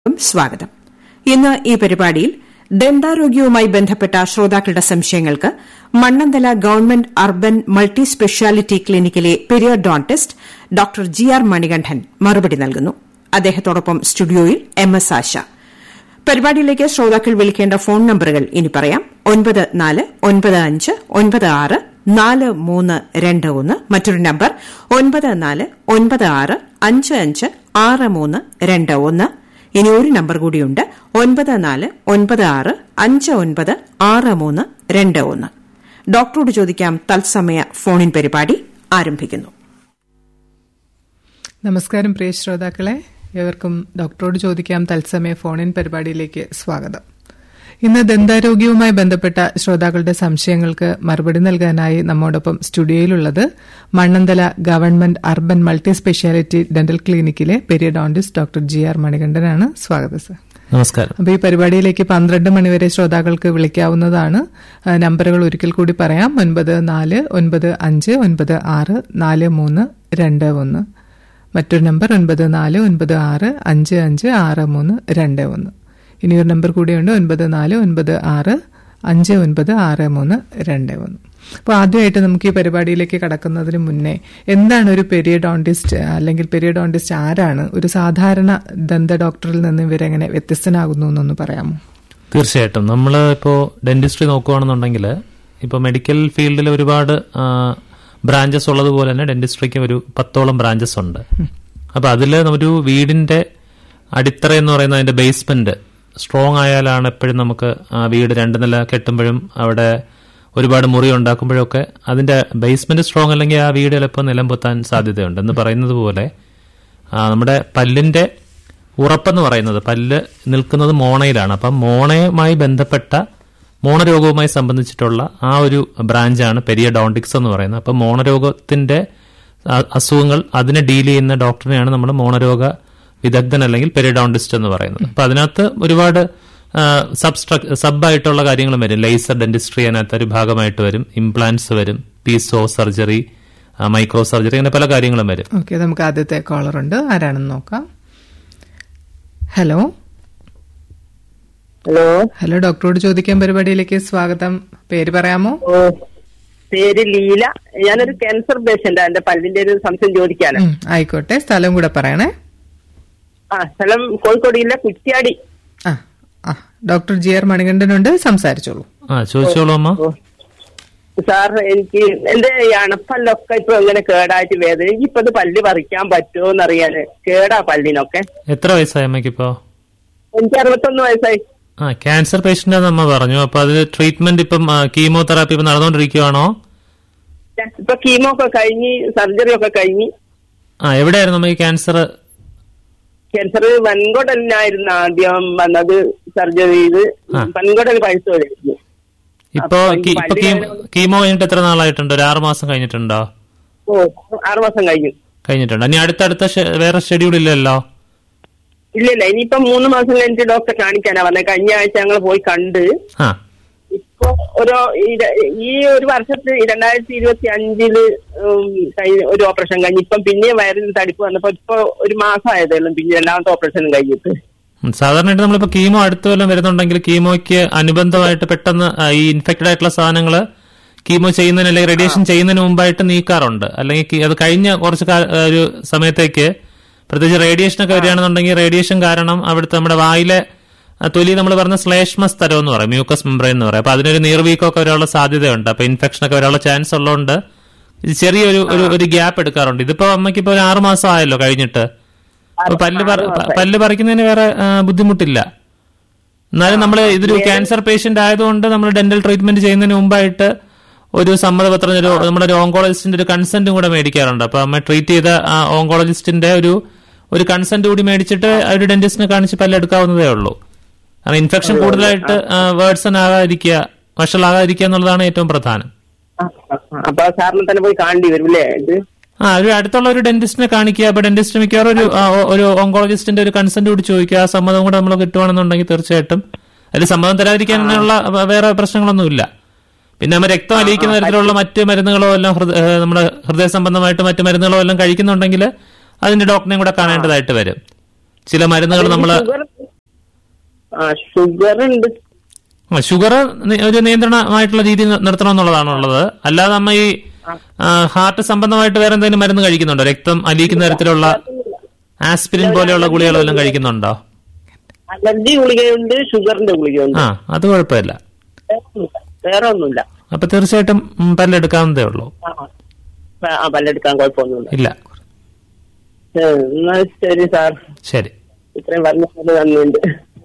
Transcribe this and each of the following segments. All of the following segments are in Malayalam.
സ്വാഗതം ഇന്ന് ഈ പരിപാടിയിൽ ദന്താരോഗ്യവുമായി ബന്ധപ്പെട്ട ശ്രോതാക്കളുടെ സംശയങ്ങൾക്ക് Mannanthala government urban multi speciality ക്ലിനിക്കിലെ periodontist doctor G R Manikandan മറുപടി നൽകുന്നു അദ്ദേഹത്തോടൊപ്പം സ്റ്റുഡിയോയിൽ എം എസ് ആശ പരിപാടിയിലേക്ക് ശ്രോതാക്കൾ വിളിക്കേണ്ട ഫോൺ നമ്പറുകൾ ഇനി പറയാം ഒൻപത് നാല് ഒൻപത് അഞ്ച് ഒൻപത് ആറ് നാല് മൂന്ന് രണ്ട് ഒന്ന് മറ്റൊരു നമ്പർ ഒൻപത് നാല് ഒൻപത് ആറ് അഞ്ച് അഞ്ച് ആറ് മൂന്ന് രണ്ട് ഒന്ന് ഇനി ഒരു നമ്പർ കൂടിയുണ്ട് ഒൻപത് നാല് ഒൻപത് ആറ് അഞ്ച് ഒൻപത് ആറ് മൂന്ന് രണ്ട് ഒന്ന് ഡോക്ടറോട് ചോദിക്കാം തത്സമയ ഫോണിൻ പരിപാടി ആരംഭിക്കുന്നു നമസ്കാരം പ്രിയ ശ്രോതാക്കളെ ഏവർക്കും ഡോക്ടറോട് ചോദിക്കാം തത്സമയ ഫോണിൻ പരിപാടിയിലേക്ക് സ്വാഗതം ഇന്ന് ദന്താരോഗ്യവുമായി ബന്ധപ്പെട്ട ശ്രോതാക്കളുടെ സംശയങ്ങൾക്ക് മറുപടി നൽകാനായി നമ്മോടൊപ്പം സ്റ്റുഡിയോയിലുള്ളത് Mannanthala government urban multi speciality dental ക്ലിനിക്കിലെ പെരിയഡോണ്ടിസ്റ്റ് ഡോക്ടർ ജി ആർ മണികണ്ഠനാണ് സ്വാഗതം സർ നമസ്കാരം അപ്പോൾ ഈ പരിപാടിയിലേക്ക് പന്ത്രണ്ട് മണിവരെ ശ്രോതാക്കൾക്ക് വിളിക്കാവുന്നതാണ് ആ, നമ്പറുകൾ ഒരിക്കൽ കൂടി പറയാം ഒൻപത് നാല് ഒൻപത് അഞ്ച് ഒൻപത് ആറ് നാല് മൂന്ന് രണ്ട് ഒന്ന് മറ്റൊരു നമ്പർ ഒൻപത് നാല് ഒൻപത് ആറ് അഞ്ച് അഞ്ച് ആറ് മൂന്ന് രണ്ട് ഒന്ന് ഇനി ഒരു നമ്പർ കൂടിയുണ്ട് ഒൻപത് നാല് ഒൻപത് ആറ് അഞ്ച് ഒൻപത് ആറ് മൂന്ന് രണ്ട് ഒന്ന് അപ്പോൾ ആദ്യമായിട്ട് നമുക്ക് ഈ പരിപാടിയിലേക്ക് കടക്കുന്നതിന് മുന്നേ എന്താണ് ഒരു പെരിയഡോണ്ടിസ്റ്റ് അല്ലെങ്കിൽ പെരിയഡോണ്ടിസ്റ്റ് ആരാണ് ഒരു സാധാരണ ദന്ത ഡോക്ടറിൽ നിന്ന് ഇവരെങ്ങനെ വ്യത്യസ്തനാകുന്നു എന്നൊന്ന് പറയാമോ തീർച്ചയായിട്ടും നമ്മൾ ഇപ്പോൾ ഡെന്റിസ്ട്രി നോക്കുകയാണെന്നുണ്ടെങ്കിൽ ഇപ്പോൾ മെഡിക്കൽ ഫീൽഡിൽ ഒരുപാട് ബ്രാഞ്ചസ് ഉള്ളതുപോലെ തന്നെ ഡെന്റിസ്ട്രിക്ക് ഒരു പത്തോളം ബ്രാഞ്ചസ് ഉണ്ട് അപ്പോൾ അതിൽ ഒരു വീടിന്റെ അടിത്തറ എന്ന് പറയുന്നത് അതിന്റെ ബേസ്മെന്റ് സ്ട്രോങ് ആയാലാണ് എപ്പോഴും നമുക്ക് ആ വീട് രണ്ട് നില കെട്ടുമ്പോഴും അവിടെ ഒരുപാട് മുറി ഉണ്ടാക്കുമ്പോഴൊക്കെ അതിന്റെ ബേസ്മെന്റ് സ്ട്രോങ് അല്ലെങ്കിൽ ആ വീട് ചിലപ്പോൾ നിലം പൊത്താൻ സാധ്യതയുണ്ട് എന്ന് പറയുന്നത് പോലെ ആ, നമ്മുടെ പല്ലിന്റെ ഉറപ്പെന്ന് പറയുന്നത് പല്ല് നിൽക്കുന്നത് മോണയിലാണ് അപ്പം മോണയുമായി ബന്ധപ്പെട്ട മോണരോഗവുമായി സംബന്ധിച്ചിട്ടുള്ള ആ ഒരു ബ്രാഞ്ചാണ് പെരിയഡോണ്ടിക്സ് എന്ന് പറയുന്നത് അപ്പം മോണരോഗത്തിന്റെ അ- അസുഖങ്ങൾ അതിനെ ഡീൽ ചെയ്യുന്ന ഡോക്ടറിനെയാണ് നമ്മൾ മോണരോഗ വിദഗ്ധൻ അല്ലെങ്കിൽ പെരിഡോണ്ടിസ്റ്റ് എന്ന് പറയുന്നത് അപ്പൊ അതിനകത്ത് ഒരുപാട് സബ്സ്ട്രക് സബായിട്ടുള്ള കാര്യങ്ങളും വരും ലേസർ ഡെന്റിസ്ട്രി അതിനകത്ത് ഒരു ഭാഗമായിട്ട് വരും ഇംപ്ലാന്റ്സ് വരും പീസോ സർജറി മൈക്രോ സർജറി അങ്ങനെ പല കാര്യങ്ങളും വരും ഓക്കെ നമുക്ക് ആദ്യത്തെ കോളർ ഉണ്ട് ആരാണെന്ന് നോക്കാം ഹലോ ഹലോ ഹലോ ഡോക്ടറോട് ചോദിക്കാൻ പരിപാടിയിലേക്ക് സ്വാഗതം പേര് പറയാമോ ഓ പേര് ലീല ഞാനൊരു ക്യാൻസർ പേഷ്യന്റ് എന്റെ പല്ലിന്റെ ഒരു സംശയം ചോദിക്കാന് ഉം, ആയിക്കോട്ടെ സ്ഥലം കൂടെ പറയണേ ആ സ്ഥലം കോഴിക്കോട് ജില്ല കുറ്റ്യാടി ആ ആ ഡോക്ടർ ജി ആർ മണികണ്ഠനുണ്ട് സംസാരിച്ചോളൂ ആ ചോദിച്ചോളൂ അമ്മ ഓ സാർ എനിക്ക് എന്റെ ഈ അണപ്പല്ലൊക്കെ ഇപ്പൊ ഇങ്ങനെ കേടായിട്ട് വേദന എനിക്കിപ്പോ ഇത് പല്ല് പറിക്കാൻ പറ്റുമോ എന്നറിയാന് കേടാ പല്ലിനൊക്കെ എത്ര വയസ്സായി അമ്മയ്ക്കിപ്പോ എനിക്ക് അറുപത്തൊന്ന് വയസ്സായി ആ ക്യാൻസർ പേഷ്യന്റ് അമ്മ പറഞ്ഞു അപ്പൊ അതിൽ ട്രീറ്റ്മെന്റ് ഇപ്പം കീമോതെറാപ്പി ഇപ്പം നടന്നുകൊണ്ടിരിക്കുകയാണോ ഇപ്പൊ കീമോ ഒക്കെ കഴിഞ്ഞ് സർജറി ഒക്കെ കഴിഞ്ഞ് ആ എവിടെയായിരുന്നു അമ്മ ഈ ക്യാൻസർ ക്യാൻസർ വൻകുടലിനായിരുന്നു ആദ്യം വന്നത് സർജറി ചെയ്ത് ആ. വൻകുടൽ പഴുത്തു കഴിഞ്ഞു ഇപ്പോ അപ്പൊ ഈ കീ- ഇപ്പൊ പല്ല് കീമോ- കീമോ കഴിഞ്ഞിട്ട് എത്ര നാളായിട്ടുണ്ട് ഒരു ആറ് മാസം കഴിഞ്ഞിട്ടുണ്ടോ ഓ ആറുമാസം കഴിഞ്ഞു കഴിഞ്ഞിട്ടുണ്ട് ഇനി അടുത്തടുത്ത ഷെ- വേറെ ഷെഡ്യൂൾ ഇല്ലല്ലോ ഇല്ല ഇല്ല ഇനിയിപ്പോ മൂന്ന് മാസം കഴിഞ്ഞിട്ട് ഡോക്ടറെ കാണിക്കാനാ വന്നത് കഴിഞ്ഞ ആഴ്ച ഞങ്ങൾ പോയി കണ്ട് ആ ഇപ്പൊ ഒരു ഇര- ഈ ഒരു വർഷത്തിൽ രണ്ടായിരത്തി ഇരുപത്തി അഞ്ചില് ഉം, കഴി- ഒരു ഓപ്പറേഷൻ കഴിഞ്ഞ് ഇപ്പം പിന്നെ വയറിന് തടിപ്പ് വന്നപ്പോ ഇപ്പൊ ഒരു മാസം ആയതേലും പിന്നെ രണ്ടാമത്തെ ഓപ്പറേഷനും കഴിഞ്ഞിട്ട് ഉം, സാധാരണയായിട്ട് നമ്മളിപ്പോ കീമോ അടുത്ത് വല്ലതും വരുന്നുണ്ടെങ്കിൽ കീമോയ്ക്ക് അനുബന്ധമായിട്ട് പെട്ടെന്ന് ആ, ഈ ഇൻഫെക്റ്റഡ് ആയിട്ടുള്ള സാധനങ്ങൾ കീമോ ചെയ്യുന്നതിന് അല്ലെങ്കിൽ റേഡിയേഷൻ ചെയ്യുന്നതിന് മുമ്പായിട്ട് നീക്കാറുണ്ട് അല്ലെങ്കിൽ കീ- അത് കഴിഞ്ഞ കുറച്ച് കാ- ആ, ഒരു സമയത്തേക്ക് പ്രത്യേകിച്ച് റേഡിയേഷൻ ഒക്കെ വരികയാണെന്നുണ്ടെങ്കിൽ റേഡിയേഷൻ കാരണം അവിടുത്തെ നമ്മുടെ വായിലെ ആ, തൊലി നമ്മൾ പറഞ്ഞ ശ്ലേഷ്മ സ്ഥലം എന്ന് പറയും മ്യൂക്കസ് മെമ്പറൈൻ എന്ന് പറയും അപ്പൊ അതിനൊരു നീർവീക്കമൊക്കെ വരാനുള്ള സാധ്യതയുണ്ട് അപ്പൊ ഇൻഫെക്ഷൻ ഒക്കെ വരാനുള്ള ചാൻസ് ഉള്ളതുകൊണ്ട് ഇത് ചെറിയൊരു ഒരു ഒരു ഗ്യാപ്പ് എടുക്കാറുണ്ട് ഇതിപ്പോ അമ്മയ്ക്ക് ഇപ്പൊ ഒരു ആറ് മാസം ആയല്ലോ കഴിഞ്ഞിട്ട് അപ്പൊ പല്ല് പറ- പല്ല് പറിക്കുന്നതിന് വേറെ ആ, ബുദ്ധിമുട്ടില്ല എന്നാലും നമ്മൾ ഇതൊരു ക്യാൻസർ പേഷ്യന്റ് ആയതുകൊണ്ട് നമ്മൾ ഡെന്റൽ ട്രീറ്റ്മെന്റ് ചെയ്യുന്നതിന് മുമ്പായിട്ട് ഒരു സമ്മതപത്രം ഒരു നമ്മുടെ ഒരു ഓങ്കോളജിസ്റ്റിന്റെ ഒരു കൺസെന്റും കൂടെ മേടിക്കാറുണ്ട് അപ്പൊ അമ്മ ട്രീറ്റ് ചെയ്ത ആ ഓങ്കോളജിസ്റ്റിന്റെ ഒരു ഒരു കൺസെന്റ് കൂടി മേടിച്ചിട്ട് ആ ഒരു ഡെന്റിസ്റ്റിനെ കാണിച്ച് പല്ലെടുക്കാവുന്നതേ ഉള്ളൂ കാരണം ഇൻഫെക്ഷൻ കൂടുതലായിട്ട് വേർഡ്സൺ ആകാതിരിക്കുക വഷളാകാതിരിക്കുക എന്നുള്ളതാണ് ഏറ്റവും പ്രധാനം ആ, ആ, ആ. അപ്പൊ സാറിന് തന്നെ പോയി കാണേണ്ടി വരും അല്ലേ ഇത് ആ ഒരു അടുത്തുള്ള ഒരു ഡെന്റിസ്റ്റിനെ കാണിക്കുക അപ്പൊ ഡെന്റിസ്റ്റ് മിക്കവാറും ഒരു ആ, ഒരു ഓങ്കോളജിസ്റ്റിന്റെ ഒരു കൺസെന്റ് കൂടി ചോദിക്കുക ആ സമ്മതം കൂടെ നമ്മൾ കിട്ടുവാണെന്നുണ്ടെങ്കിൽ തീർച്ചയായിട്ടും അതിൽ സമ്മതം തരാതിരിക്കാനുള്ള വ- വേറെ പ്രശ്നങ്ങളൊന്നുമില്ല പിന്നെ നമ്മൾ രക്തം അലിയിക്കുന്ന തരത്തിലുള്ള മറ്റ് മരുന്നുകളോ എല്ലാം ഹൃദ- ഏഹ് നമ്മുടെ ഹൃദയ സംബന്ധമായിട്ട് മറ്റ് മരുന്നുകളോ എല്ലാം കഴിക്കുന്നുണ്ടെങ്കിൽ അതിന്റെ ഡോക്ടറിനെയും കൂടെ കാണേണ്ടതായിട്ട് വരും ചില മരുന്നുകൾ നമ്മൾ ഷുഗർ ആ ഷുഗർ ഉണ്ട് ആ, ഷുഗർ നി- ഒരു നിയന്ത്രണമായിട്ടുള്ള രീതി നി- നിർത്തണം എന്നുള്ളതാണ് ഉള്ളത് അല്ലാതെ നമ്മ ഈ ആ, ഹാർട്ട് സംബന്ധമായിട്ട് വേറെ എന്തെങ്കിലും മരുന്ന് കഴിക്കുന്നുണ്ടോ രക്തം അലിയിക്കുന്ന തരത്തിലുള്ള ആസ്പിരിൻ പോലെയുള്ള ഗുളികളെല്ലാം കഴിക്കുന്നുണ്ടോ അലർജി ഗുളികയുണ്ട് ഷുഗറിന്റെ ഗുളികയുണ്ട് ആ അത് കുഴപ്പമില്ല വേറെ ഒന്നുമില്ല. വേറെ ഒന്നുമില്ല അപ്പൊ തീർച്ചയായിട്ടും ഉം, പല്ലെടുക്കാവുന്നതേ ഉള്ളൂ ആ ആ പല്ലെടുക്കാൻ കുഴപ്പമൊന്നുമില്ല ഇല്ല ഏ, എന്നാ ശരി സാർ ശരി ഇത്രയും പറഞ്ഞത് നന്ദിയുണ്ട്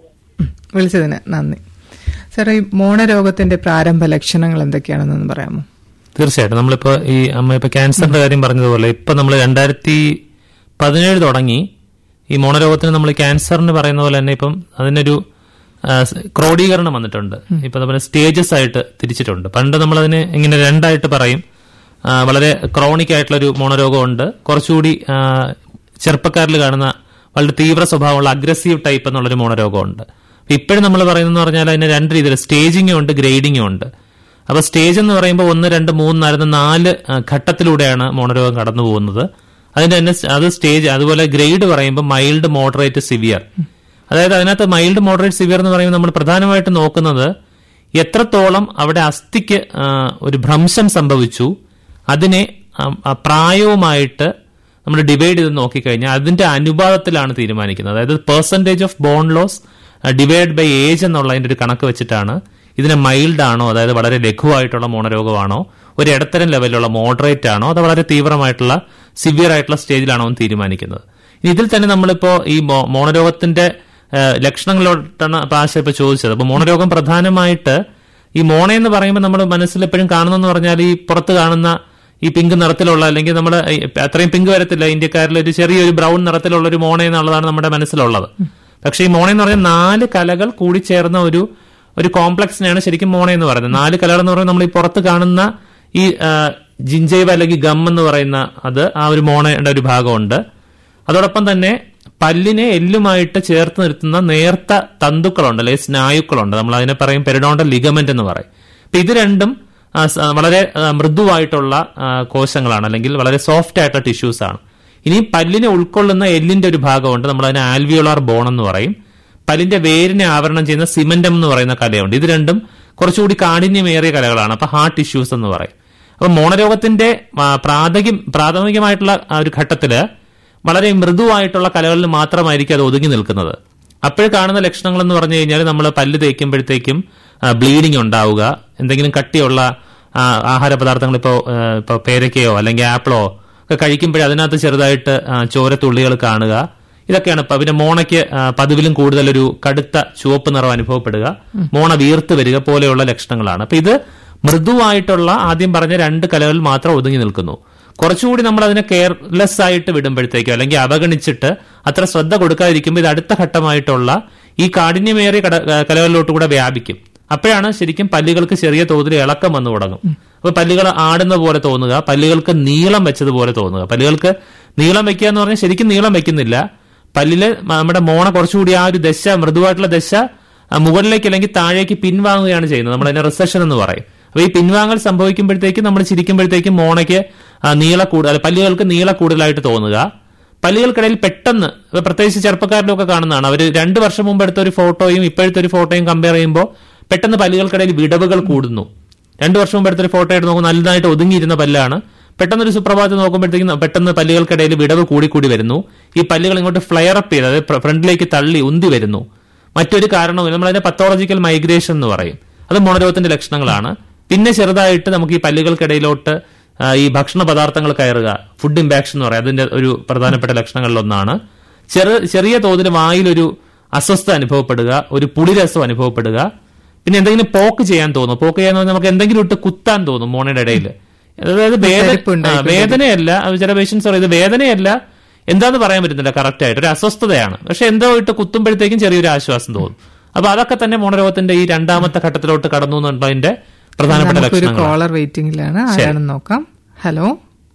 വിളിച്ചതിന് നന്ദി സാർ ഈ മോണരോഗത്തിന്റെ പ്രാരംഭ ലക്ഷണങ്ങൾ എന്തൊക്കെയാണെന്നൊന്ന് പറയാമോ തീർച്ചയായിട്ടും നമ്മളിപ്പോ ഈ അമ്മ ഇപ്പൊ ക്യാൻസറിന്റെ കാര്യം പറഞ്ഞതുപോലെ ഇപ്പൊ നമ്മൾ രണ്ടായിരത്തി പതിനേഴ് തുടങ്ങി ഈ മോണരോഗത്തിന് നമ്മൾ ക്യാൻസറിന് പറയുന്ന പോലെ തന്നെ ഇപ്പം അതിനൊരു ആ, സ് ക്രോഡീകരണം വന്നിട്ടുണ്ട് ഇപ്പൊ നമ്മൾ സ്റ്റേജസ് ആയിട്ട് തിരിച്ചിട്ടുണ്ട് പണ്ട് നമ്മൾ അതിന് ഇങ്ങനെ രണ്ടായിട്ട് പറയും ആ, വളരെ ക്രോണിക് ആയിട്ടുള്ള ഒരു മോണരോഗമുണ്ട് കുറച്ചുകൂടി ആ, ചെറുപ്പക്കാരിൽ കാണുന്ന വളരെ തീവ്ര സ്വഭാവമുള്ള അഗ്രസീവ് ടൈപ്പ് എന്നുള്ളൊരു മോണരോഗമുണ്ട് ഇപ്പോഴും നമ്മൾ പറയുന്നതെന്ന് പറഞ്ഞാൽ അതിന് രണ്ട് രീതിയിൽ സ്റ്റേജിങ്ങും ഉണ്ട് ഗ്രേഡിങ്ങും ഉണ്ട് അപ്പൊ സ്റ്റേജ് എന്ന് പറയുമ്പോൾ ഒന്ന് രണ്ട് മൂന്ന് നാല് നാല് ആ, ഘട്ടത്തിലൂടെയാണ് മോണരോഗം കടന്നു പോകുന്നത് അതിന്റെ തന്നെ സ് അത് സ്റ്റേജ് അതുപോലെ ഗ്രേഡ് പറയുമ്പോൾ മൈൽഡ് മോഡറേറ്റ് സിവിയർ അതായത് അതിനകത്ത് മൈൽഡ് മോഡറേറ്റ് സിവിയർ എന്ന് പറയുമ്പോൾ നമ്മൾ പ്രധാനമായിട്ട് നോക്കുന്നത് എത്രത്തോളം അവിടെ അസ്ഥിക്ക് ആ, ഒരു ഭ്രംശം സംഭവിച്ചു അതിനെ ആ, ആ പ്രായവുമായിട്ട് നമ്മൾ ഡിവൈഡ് ചെയ്ത് നോക്കിക്കഴിഞ്ഞാൽ അതിന്റെ അനുപാതത്തിലാണ് തീരുമാനിക്കുന്നത് അതായത് percentage of bone loss divide by age എന്നുള്ളതിന്റെ ഒരു കണക്ക് വെച്ചിട്ടാണ് ഇതിനെ മൈൽഡ് ആണോ അതായത് വളരെ ലഘുവായിട്ടുള്ള മോണരോഗമാണോ ഒരു ഇടത്തരം ലെവലിലുള്ള മോഡറേറ്റ് ആണോ അത് വളരെ തീവ്രമായിട്ടുള്ള സിവിയർ ആയിട്ടുള്ള സ്റ്റേജിലാണോ എന്ന് തീരുമാനിക്കുന്നത് ഇനി ഇതിൽ തന്നെ നമ്മളിപ്പോ ഈ മോ- മോണരോഗത്തിന്റെ ആ, ലക്ഷണങ്ങളോട്ടാണ് ഇപ്പൊ ആശ ഇപ്പൊ ചോദിച്ചത് അപ്പൊ മോണരോഗം പ്രധാനമായിട്ട് ഈ മോണ എന്ന് പറയുമ്പോൾ നമ്മൾ മനസ്സിൽ എപ്പോഴും കാണുന്നെന്ന് പറഞ്ഞാൽ ഈ പുറത്ത് കാണുന്ന ഈ പിങ്ക് നിറത്തിലുള്ള അല്ലെങ്കിൽ നമ്മൾ അത്രയും പിങ്ക് വരത്തില്ല ഇന്ത്യക്കാരിൽ ഒരു ചെറിയൊരു ബ്രൗൺ നിറത്തിലുള്ള ഒരു മോണ എന്നുള്ളതാണ് നമ്മുടെ മനസ്സിലുള്ളത് പക്ഷേ ഈ മോണ എന്ന് പറഞ്ഞാൽ നാല് കലകൾ കൂടിച്ചേർന്ന ഒരു ഒരു കോംപ്ലക്സിനെയാണ് ശരിക്കും മോണ എന്ന് പറയുന്നത് നാല് കലകൾ എന്ന് പറയുന്നത് നമ്മൾ ഈ പുറത്ത് കാണുന്ന ഈ ആ, ജിഞ്ചൈവ അല്ലെങ്കിൽ ഗം എന്ന് പറയുന്ന അത് ആ ഒരു മോണയുടെ ഒരു ഭാഗമുണ്ട് അതോടൊപ്പം തന്നെ പല്ലിനെ എല്ലുമായിട്ട് ചേർത്ത് നിർത്തുന്ന നേർത്ത തന്തുക്കളുണ്ട് അല്ലെങ്കിൽ സ്നായുക്കളുണ്ട് നമ്മൾ അതിനെ പറയും പെരിഡോണ്ടൽ ലിഗമെന്റ് എന്ന് പറയും അപ്പൊ ഇത് രണ്ടും ആ, സ- വളരെ ആ, മൃദുവായിട്ടുള്ള ആ, കോശങ്ങളാണ് അല്ലെങ്കിൽ വളരെ സോഫ്റ്റ് ആയിട്ടുള്ള ടിഷ്യൂസ് ആണ് ഇനി പല്ലിനെ ഉൾക്കൊള്ളുന്ന എല്ലിന്റെ ഒരു ഭാഗമുണ്ട് നമ്മൾ അതിനെ ആൽവിയോളാർ ബോൺ എന്ന് പറയും പല്ലിന്റെ വേരിനെ ആവരണം ചെയ്യുന്ന സിമന്റം എന്ന് പറയുന്ന കലയുണ്ട് ഇത് രണ്ടും കുറച്ചുകൂടി കാഠിന്യമേറിയ കലകളാണ് അപ്പൊ ഹാർട്ട് ടിഷ്യൂസ് എന്ന് പറയും അപ്പൊ മോണരോഗത്തിന്റെ ആ, പ്രാഥമിക പ്രാഥമികമായിട്ടുള്ള ആ ഒരു ഘട്ടത്തില് വളരെ മൃദുവായിട്ടുള്ള കലകളിൽ മാത്രമായിരിക്കും അത് ഒതുങ്ങി നിൽക്കുന്നത് അപ്പോൾ കാണുന്ന ലക്ഷണങ്ങൾ എന്ന് പറഞ്ഞു കഴിഞ്ഞാൽ നമ്മൾ പല്ല് തേക്കുമ്പോഴത്തേക്കും ബ്ലീഡിംഗ് ഉണ്ടാവുക എന്തെങ്കിലും കട്ടിയുള്ള ആ, ആഹാര പദാർത്ഥങ്ങൾ ഇപ്പോൾ ഇപ്പോൾ പേരയ്ക്കയോ അല്ലെങ്കിൽ ആപ്പിളോ ഒക്കെ കഴിക്കുമ്പോഴേ അതിനകത്ത് ചെറുതായിട്ട് ആ, ചോരത്തുള്ളികൾ കാണുക ഇതൊക്കെയാണ് ഇപ്പൊ പിന്നെ മോണയ്ക്ക് ആ, പതിവിലും കൂടുതലൊരു കടുത്ത ചുവപ്പ് നിറം അനുഭവപ്പെടുക മോണ വീർത്ത് വരിക പോലെയുള്ള ലക്ഷണങ്ങളാണ് അപ്പൊ ഇത് മൃദുവായിട്ടുള്ള ആദ്യം പറഞ്ഞ രണ്ട് കലകളിൽ മാത്രം ഒതുങ്ങി നിൽക്കുന്നു കുറച്ചുകൂടി നമ്മൾ അതിനെ കെയർലെസ് ആയിട്ട് വിടുമ്പോഴത്തേക്കോ അല്ലെങ്കിൽ അവഗണിച്ചിട്ട് അത്ര ശ്രദ്ധ കൊടുക്കാതിരിക്കുമ്പോൾ ഇത് അടുത്ത ഘട്ടമായിട്ടുള്ള ഈ കാഠിന്യമേറിയ കട- കലകളിലോട്ട് കൂടെ വ്യാപിക്കും അപ്പോഴാണ് ശരിക്കും പല്ലുകൾക്ക് ചെറിയ തോതിൽ ഇളക്കം വന്നു തുടങ്ങും അപ്പൊ പല്ലുകൾ ആടുന്ന പോലെ തോന്നുക പല്ലുകൾക്ക് നീളം വെച്ചതുപോലെ തോന്നുക പല്ലുകൾക്ക് നീളം വെക്കുക എന്ന് പറഞ്ഞാൽ ശരിക്കും നീളം വെക്കുന്നില്ല പല്ലില് നമ്മുടെ മോണ കുറച്ചുകൂടി ആ ഒരു ദശ മൃദുവായിട്ടുള്ള ദശ ആ, മുകളിലേക്ക് അല്ലെങ്കിൽ താഴേക്ക് പിൻവാങ്ങുകയാണ് ചെയ്യുന്നത് നമ്മൾ അതിനെ റിസഷൻ എന്ന് പറയും അപ്പൊ ഈ പിൻവാങ്ങൽ സംഭവിക്കുമ്പോഴത്തേക്കും നമ്മൾ ചിരിക്കുമ്പോഴത്തേക്കും മോണയ്ക്ക് ആ, നീള കൂടുതൽ പല്ലുകൾക്ക് നീള കൂടുതലായിട്ട് തോന്നുക പല്ലുകൾക്കിടയിൽ പെട്ടെന്ന് ഇപ്പൊ പ്രത്യേകിച്ച് ചെറുപ്പക്കാരിലൊക്കെ കാണുന്നതാണ് അവർ രണ്ടു വർഷം മുമ്പ് എടുത്ത ഒരു ഫോട്ടോയും ഇപ്പോഴത്തെ ഒരു ഫോട്ടോയും കമ്പയർ ചെയ്യുമ്പോൾ പെട്ടെന്ന് പല്ലുകൾക്കിടയിൽ വിടവുകൾ കൂടുന്നു രണ്ടു വർഷം മുമ്പ് എടുത്തൊരു ഫോട്ടോ എടുത്ത് നോക്കുമ്പോൾ നല്ലതായിട്ട് ഒതുങ്ങിയിരുന്ന പല്ലാണ് പെട്ടെന്ന് ഒരു സുപ്രഭാതം നോക്കുമ്പോഴത്തേക്കും പെട്ടെന്ന് പല്ലുകൾക്കിടയിൽ വിടവ് കൂടി കൂടി വരുന്നു ഈ പല്ലുകൾ ഇങ്ങോട്ട് ഫ്ലെയർ അപ്പ് ചെയ്ത് അതായത് ഫ്ര- ഫ്രണ്ടിലേക്ക് തള്ളി ഉന്തി വരുന്നു മറ്റൊരു കാരണവും നമ്മളതിനെ പത്തോളജിക്കൽ മൈഗ്രേഷൻ എന്ന് പറയും അത് മോണരോഗത്തിന്റെ ലക്ഷണങ്ങളാണ് പിന്നെ ചെറുതായിട്ട് നമുക്ക് ഈ പല്ലുകൾക്കിടയിലോട്ട് ആ, ഈ ഭക്ഷണ പദാർത്ഥങ്ങൾ കയറുക ഫുഡ് ഇമ്പാക്ഷൻ എന്ന് പറയും അതിന്റെ ഒരു പ്രധാനപ്പെട്ട ലക്ഷണങ്ങളിലൊന്നാണ് ചെറു ചെറിയ തോതിൽ വായിലൊരു അസ്വസ്ഥത അനുഭവപ്പെടുക ഒരു പുളിരസം അനുഭവപ്പെടുക പിന്നെ എന്തെങ്കിലും പോക്ക് ചെയ്യാൻ തോന്നും പോക്ക് ചെയ്യാന്ന് പറഞ്ഞാൽ നമുക്ക് എന്തെങ്കിലും ഇട്ട് കുത്താൻ തോന്നും മോണയുടെ ഇടയിൽ അതായത് വേദന തരിപ്പുണ്ടായി ആ, വേദനയല്ല അത് ചില പേഷ്യൻസ് പറയും ഇത് വേദനയല്ല എന്താന്ന് പറയാൻ പറ്റുന്നില്ല കറക്റ്റ് ആയിട്ട് ഒരു അസ്വസ്ഥതയാണ് പക്ഷെ എന്തോ ഇട്ട് കുത്തുമ്പോഴത്തേക്കും ചെറിയൊരു ആശ്വാസം തോന്നും അപ്പൊ അതൊക്കെ തന്നെ മോണരോഗത്തിന്റെ ഈ രണ്ടാമത്തെ ഘട്ടത്തിലോട്ട് കടന്നു എന്നുള്ളതിന്റെ പ്രധാനപ്പെട്ട നമുക്കൊരു ലക്ഷണങ്ങളാണ് കോളർ വെയിറ്റിംഗിലാണ് ആരാണെന്ന് നോക്കാം ഹലോ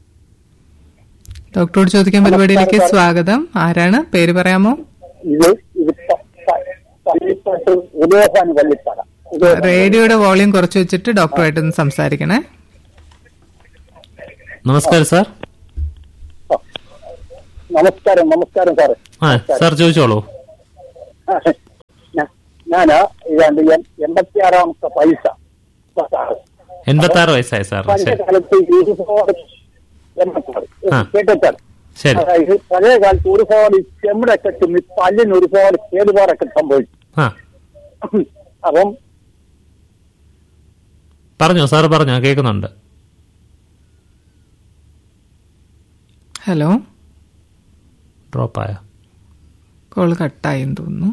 ഡോക്ടറോട് ചോദിക്കാൻ പരിപാടിയിലേക്ക് സ്വാഗതം ആരാണ് പേര് പറയാമോ ഇത് ഇത് പ- പ- പള്ളിപ്പാട്ട് ഉദയഭാനു പള്ളിപ്പാട ഉദയ- റേഡിയോയുടെ വോളിയം കുറച്ച് വെച്ചിട്ട് ഡോക്ടറുമായിട്ടൊന്ന് സംസാരിക്കണേ നമസ്കാരം സാർ നമസ്കാരം നമസ്കാരം സാറേ ആ സാർ ചോദിച്ചോളൂ ആ, ഞാ- ഞാൻ ഏതാണ്ട് എം- എൺപത്തിയാറാമത്തെ പൈസ പത്താറ്. എൺപത്തി ആറ് വയസ്സായി സാർ പഴയ ശരി കാലത്ത് ഒരുപാട് എൺപത്താറ് ആ. കേട്ടാൽ ശരി അതായത് പഴയ കാലത്ത് ഒരുപാട് ചെമ്മിടൊക്കെ തിന്നി പല്ലിന് ഒരുപാട് കേടുപാടൊക്കെ സംഭവിച്ചു ആ അപ്പം പറഞ്ഞോ സാർ പറഞ്ഞോ കേൾക്കുന്നുണ്ട് ഹലോ ഡ്രോപ്പായ കോൾ കട്ടായെന്ന് തോന്നുന്നു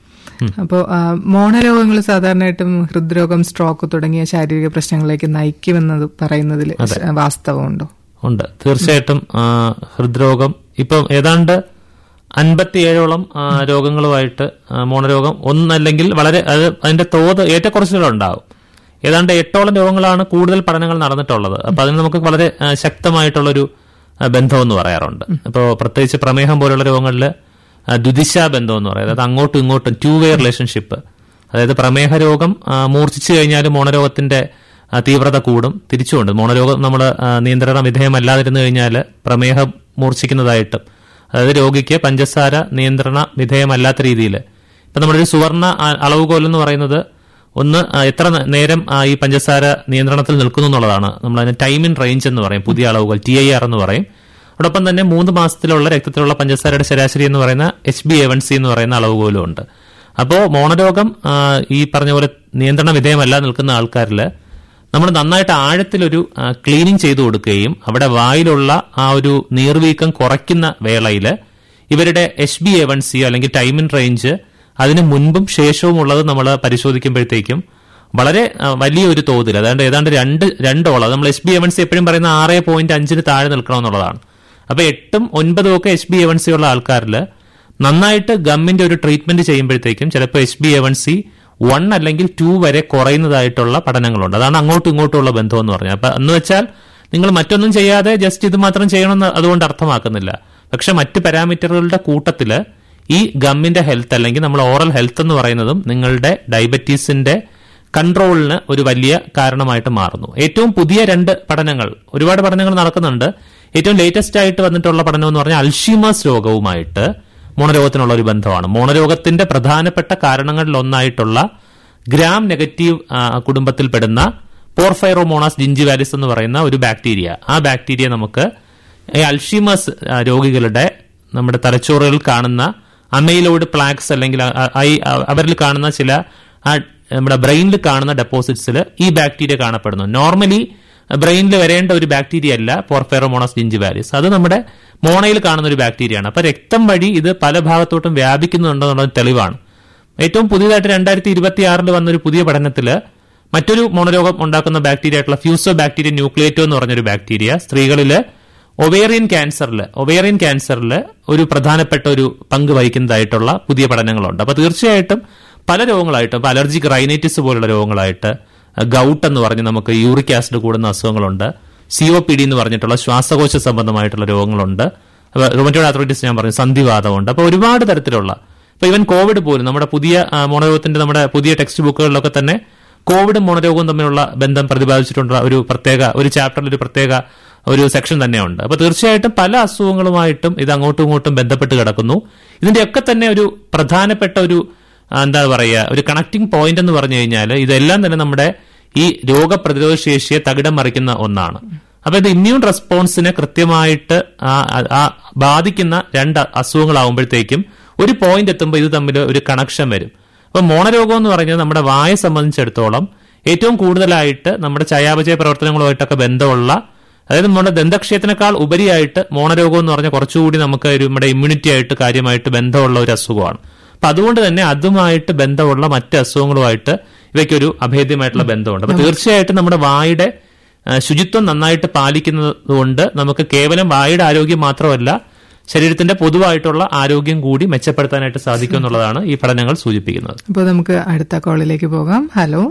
അപ്പോൾ മോണരോഗങ്ങൾ സാധാരണയായിട്ടും ഹൃദ്രോഗം സ്ട്രോക്ക് തുടങ്ങിയ ശാരീരിക പ്രശ്നങ്ങളിലേക്ക് നയിക്കുമെന്നത് പറയുന്നതിൽ വാസ്തവമുണ്ടോ ഉണ്ട് തീർച്ചയായിട്ടും ആ, ഹൃദ്രോഗം ഇപ്പം ഏതാണ്ട് അൻപത്തിയേഴോളം ആ, രോഗങ്ങളുമായിട്ട് ആ, മോണരോഗം ഒന്നല്ലെങ്കിൽ വളരെ അത് അതിന്റെ തോത് ഏറ്റക്കുറച്ചിലുണ്ടാവും ഏതാണ്ട് എട്ടോളം രോഗങ്ങളാണ് കൂടുതൽ പഠനങ്ങൾ നടന്നിട്ടുള്ളത് അപ്പൊ അതിന് നമുക്ക് വളരെ ആ, ശക്തമായിട്ടുള്ളൊരു ആ, ബന്ധമെന്ന് പറയാറുണ്ട് ഇപ്പോൾ പ്രത്യേകിച്ച് പ്രമേഹം പോലുള്ള രോഗങ്ങളിൽ ദ്വിദിശ ബന്ധം എന്ന് പറയുന്നത് അതായത് അങ്ങോട്ടും ഇങ്ങോട്ടും ടു വേ റിലേഷൻഷിപ്പ് അതായത് പ്രമേഹ രോഗം ആ, മൂർച്ഛിച്ചു കഴിഞ്ഞാൽ മോണരോഗത്തിന്റെ ആ, തീവ്രത കൂടും തിരിച്ചുകൊണ്ട് മോണരോഗം നമ്മൾ നിയന്ത്രണ വിധേയമല്ലാതിരുന്നു കഴിഞ്ഞാൽ പ്രമേഹം മൂർച്ഛിക്കുന്നതായിട്ടും അതായത് രോഗിക്ക് പഞ്ചസാര നിയന്ത്രണ വിധേയമല്ലാത്ത രീതിയിൽ ഇപ്പൊ നമ്മുടെ ഒരു സുവർണ ആ, അളവുകോൽ എന്ന് പറയുന്നത് ഒന്ന് ആ, എത്ര ന- നേരം ആ, ഈ പഞ്ചസാര നിയന്ത്രണത്തിൽ നിൽക്കുന്നു എന്നുള്ളതാണ് നമ്മൾ അതിന് ടൈം ഇൻ റേഞ്ച് എന്ന് പറയും പുതിയ അളവുകൾ ടി ഐ ആർ എന്ന് പറയും അതോടൊപ്പം തന്നെ മൂന്ന് മാസത്തിലുള്ള രക്തത്തിലുള്ള പഞ്ചസാരയുടെ ശരാശരി എന്ന് പറയുന്ന H B A one C എന്ന് പറയുന്ന അളവുകോലും ഉണ്ട് അപ്പോൾ മോണരോഗം ആ, ഈ പറഞ്ഞ പോലെ നിയന്ത്രണ വിധേയമല്ല നിൽക്കുന്ന ആൾക്കാരിൽ നമ്മൾ നന്നായിട്ട് ആഴത്തിലൊരു ക്ലീനിങ് ചെയ്തു കൊടുക്കുകയും അവിടെ വായിലുള്ള ആ ഒരു നീർവീക്കം കുറയ്ക്കുന്ന വേളയിൽ ഇവരുടെ H B A one C അല്ലെങ്കിൽ ടൈം ഇൻ റേഞ്ച് അതിന് മുൻപും ശേഷവും ഉള്ളത് നമ്മൾ പരിശോധിക്കുമ്പോഴത്തേക്കും വളരെ ആ, വലിയൊരു തോതിൽ അതായത് ഏതാണ്ട് രണ്ട് രണ്ടോളം നമ്മൾ H B A one C എപ്പോഴും പറയുന്ന ആറ് പോയിന്റ് അഞ്ചിന് താഴെ നിൽക്കണമെന്നുള്ളതാണ് അപ്പൊ എട്ടും ഒൻപതും ഒക്കെ H B A one C ഉള്ള ആൾക്കാരിൽ നന്നായിട്ട് ഗമ്മിന്റെ ഒരു ട്രീറ്റ്മെന്റ് ചെയ്യുമ്പോഴത്തേക്കും ചിലപ്പോൾ H B A one C one അല്ലെങ്കിൽ ടു വരെ കുറയുന്നതായിട്ടുള്ള പഠനങ്ങളുണ്ട് അതാണ് അങ്ങോട്ടും ഇങ്ങോട്ടും ഉള്ള ബന്ധം എന്ന് പറഞ്ഞത് അപ്പൊ എന്ന് വെച്ചാൽ നിങ്ങൾ മറ്റൊന്നും ചെയ്യാതെ ജസ്റ്റ് ഇത് മാത്രം ചെയ്യണമെന്ന് അതുകൊണ്ട് അർത്ഥമാക്കുന്നില്ല പക്ഷെ മറ്റ് പാരാമീറ്ററുകളുടെ കൂട്ടത്തില് ഈ ഗമ്മിന്റെ ഹെൽത്ത് അല്ലെങ്കിൽ നമ്മൾ ഓറൽ ഹെൽത്ത് എന്ന് പറയുന്നതും നിങ്ങളുടെ ഡയബറ്റീസിന്റെ കൺട്രോളിന് ഒരു വലിയ കാരണമായിട്ട് മാറുന്നു ഏറ്റവും പുതിയ രണ്ട് പഠനങ്ങൾ ഒരുപാട് പഠനങ്ങൾ നടക്കുന്നുണ്ട് ഏറ്റവും ലേറ്റസ്റ്റ് ആയിട്ട് വന്നിട്ടുള്ള പഠനം എന്ന് പറഞ്ഞാൽ അൽഷീമേഴ്സ് രോഗവുമായിട്ട് മോണരോഗത്തിനുള്ള ഒരു ബന്ധമാണ് മോണരോഗത്തിന്റെ പ്രധാനപ്പെട്ട കാരണങ്ങളിൽ ഒന്നായിട്ടുള്ള ഗ്രാം നെഗറ്റീവ് ആ, കുടുംബത്തിൽപ്പെടുന്ന പോർഫൈറോമോണാസ് ജിഞ്ചിവാലിസ് എന്ന് പറയുന്ന ഒരു ബാക്ടീരിയ ആ ബാക്ടീരിയ നമുക്ക് ഈ അൽഷീമേഴ്സ് ആ, രോഗികളുടെ നമ്മുടെ തലച്ചോറുകളിൽ കാണുന്ന അമൈലോയിഡ് പ്ലാക്സ് അല്ലെങ്കിൽ അ- അ- ഈ അ- അവരിൽ കാണുന്ന ചില ആ നമ്മുടെ ബ്രെയിനിൽ കാണുന്ന ഡെപ്പോസിറ്റ്സിൽ ഈ ബാക്ടീരിയ കാണപ്പെടുന്നു നോർമലി ബ്രെയിനിൽ വരേണ്ട ഒരു ബാക്ടീരിയ അല്ല പോർഫെറോമോണസ് ജിഞ്ചിവാലിസ് അത് നമ്മുടെ മോണയിൽ കാണുന്ന ഒരു ബാക്ടീരിയയാണ് അപ്പൊ രക്തം വഴി ഇത് പല ഭാഗത്തോട്ടും വ്യാപിക്കുന്നുണ്ടെന്നുള്ള തെളിവാണ് ഏറ്റവും പുതിയതായിട്ട് രണ്ടായിരത്തി ഇരുപത്തി ആറിൽ വന്നൊരു പുതിയ പഠനത്തില് മറ്റൊരു മോണരോഗം ഉണ്ടാക്കുന്ന ബാക്ടീരിയ ആയിട്ടുള്ള ഫ്യൂസോ ബാക്ടീരിയ ന്യൂക്ലിയേറ്റോ എന്ന് പറഞ്ഞൊരു ബാക്ടീരിയ സ്ത്രീകളില് ഒവേറിയൻ ക്യാൻസറിൽ ഒവേറിയൻ ക്യാൻസറിൽ ഒരു പ്രധാനപ്പെട്ട ഒരു പങ്ക് വഹിക്കുന്നതായിട്ടുള്ള പുതിയ പഠനങ്ങളുണ്ട് അപ്പൊ തീർച്ചയായിട്ടും പല രോഗങ്ങളായിട്ട് ഇപ്പൊ അലർജിക് റൈനൈറ്റിസ് പോലുള്ള രോഗങ്ങളായിട്ട് ഗൗട്ട് എന്ന് പറഞ്ഞ് നമുക്ക് യൂറിക് ആസിഡ് കൂടുന്ന അസുഖങ്ങളുണ്ട് സിഒ പി ഡി എന്ന് പറഞ്ഞിട്ടുള്ള ശ്വാസകോശ സംബന്ധമായിട്ടുള്ള രോഗങ്ങളുണ്ട് റൊമറ്റോഡ് ആർത്രൈറ്റിസ് ഞാൻ പറഞ്ഞു സന്ധിവാദമുണ്ട് അപ്പൊ ഒരുപാട് തരത്തിലുള്ള ഇപ്പൊ ഇവൻ കോവിഡ് പോലും നമ്മുടെ പുതിയ ആ, മോണരോഗത്തിന്റെ നമ്മുടെ പുതിയ ടെക്സ്റ്റ് ബുക്കുകളിലൊക്കെ തന്നെ കോവിഡും മോണരോഗവും തമ്മിലുള്ള ബന്ധം പ്രതിപാദിച്ചിട്ടുള്ള ഒരു പ്രത്യേക ഒരു ചാപ്റ്ററിൽ ഒരു പ്രത്യേക ഒരു സെക്ഷൻ തന്നെയുണ്ട് അപ്പൊ തീർച്ചയായിട്ടും പല അസുഖങ്ങളുമായിട്ടും ഇത് അങ്ങോട്ടും ഇങ്ങോട്ടും ബന്ധപ്പെട്ട് കിടക്കുന്നു ഇതിന്റെയൊക്കെ തന്നെ ഒരു പ്രധാനപ്പെട്ട ഒരു ആ, എന്താ പറയുക ഒരു കണക്ടിംഗ് പോയിന്റ് എന്ന് പറഞ്ഞു കഴിഞ്ഞാൽ ഇതെല്ലാം തന്നെ നമ്മുടെ ഈ രോഗപ്രതിരോധ ശേഷിയെ തകിടം മറിക്കുന്ന ഒന്നാണ് അപ്പൊ ഇത് ഇമ്മ്യൂൺ റെസ്പോൺസിനെ കൃത്യമായിട്ട് ആ- ആ- ആ ബാധിക്കുന്ന രണ്ട് അസുഖങ്ങളാവുമ്പോഴത്തേക്കും ഒരു പോയിന്റ് എത്തുമ്പോൾ ഇത് തമ്മിൽ ഒരു കണക്ഷൻ വരും അപ്പൊ മോണരോഗം എന്ന് പറഞ്ഞാൽ നമ്മുടെ വായെ സംബന്ധിച്ചിടത്തോളം ഏറ്റവും കൂടുതലായിട്ട് നമ്മുടെ ചയാപചയ പ്രവർത്തനങ്ങളുമായിട്ടൊക്കെ ബന്ധമുള്ള അതായത് നമ്മുടെ ദന്തക്ഷയത്തിനേക്കാൾ ഉപരിയായിട്ട് മോണരോഗം എന്ന് പറഞ്ഞാൽ കുറച്ചുകൂടി നമുക്ക് ഒരു നമ്മുടെ ഇമ്മ്യൂണിറ്റി ആയിട്ട് കാര്യമായിട്ട് ബന്ധമുള്ള ഒരു അസുഖമാണ് അപ്പൊ അതുകൊണ്ട് തന്നെ അതുമായിട്ട് ബന്ധമുള്ള മറ്റ് അസുഖങ്ങളുമായിട്ട് ഇവയ്ക്കൊരു അഭേദ്യമായിട്ടുള്ള ബന്ധമുണ്ട് അപ്പൊ തീർച്ചയായിട്ടും നമ്മുടെ വായുടെ ആ, ശുചിത്വം നന്നായിട്ട് പാലിക്കുന്നത് കൊണ്ട് നമുക്ക് കേവലം വായുടെ ആരോഗ്യം മാത്രമല്ല ശരീരത്തിന്റെ പൊതുവായിട്ടുള്ള ആരോഗ്യം കൂടി മെച്ചപ്പെടുത്താനായിട്ട് സാധിക്കും എന്നുള്ളതാണ് ഈ പഠനങ്ങൾ സൂചിപ്പിക്കുന്നത് അപ്പോൾ നമുക്ക് അടുത്ത കോളിലേക്ക് പോകാം ഹലോ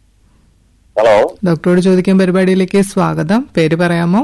ഹലോ ഡോക്ടറോട് ചോദിക്കാൻ പരിപാടിയിലേക്ക് സ്വാഗതം പേര് പറയാമോ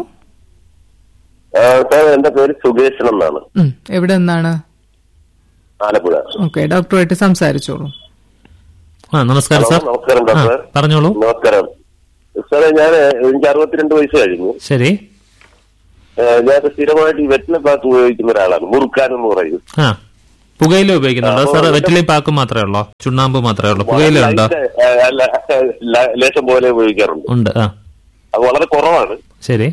സാർ എന്റെ പേര് സുകേശൻ എന്നാണ് ഉം, എവിടെ നിന്നാണ് ആലപ്പുഴ ഓക്കെ ഡോക്ടറുമായിട്ട് സംസാരിച്ചോളൂ ആ നമസ്കാരം ഹലോ, സാർ നമസ്കാരം ആ, ഡോക്ടർ പറഞ്ഞോളൂ നമസ്കാരം സാറേ ഞാൻ എനിക്ക് അറുപത്തിരണ്ട് വയസ്സ് കഴിഞ്ഞു ശരി ഏഹ് ഞാൻ സ്ഥിരമായിട്ട് ഈ വെറ്റില ഭാഗത്ത് ഉപയോഗിക്കുന്ന ഒരാളാണ് മുറുക്കാൻ എന്ന് പറയും ആ പുകയില ഉപയോഗിക്കുന്നുണ്ടോ സാർ വെറ്റിലി പാക്ക് മാത്രമേ ഉള്ളോ ചുണ്ണാമ്പ് മാത്രമേ ഉള്ളൂ പുകയില ഉണ്ടോ ലൈറ്റ്, ഏ, അല്ല, ല- ലേശം പോലെ ഉപയോഗിക്കാറുണ്ട് ഉണ്ട് ആ അത് വളരെ കുറവാണ് ശരി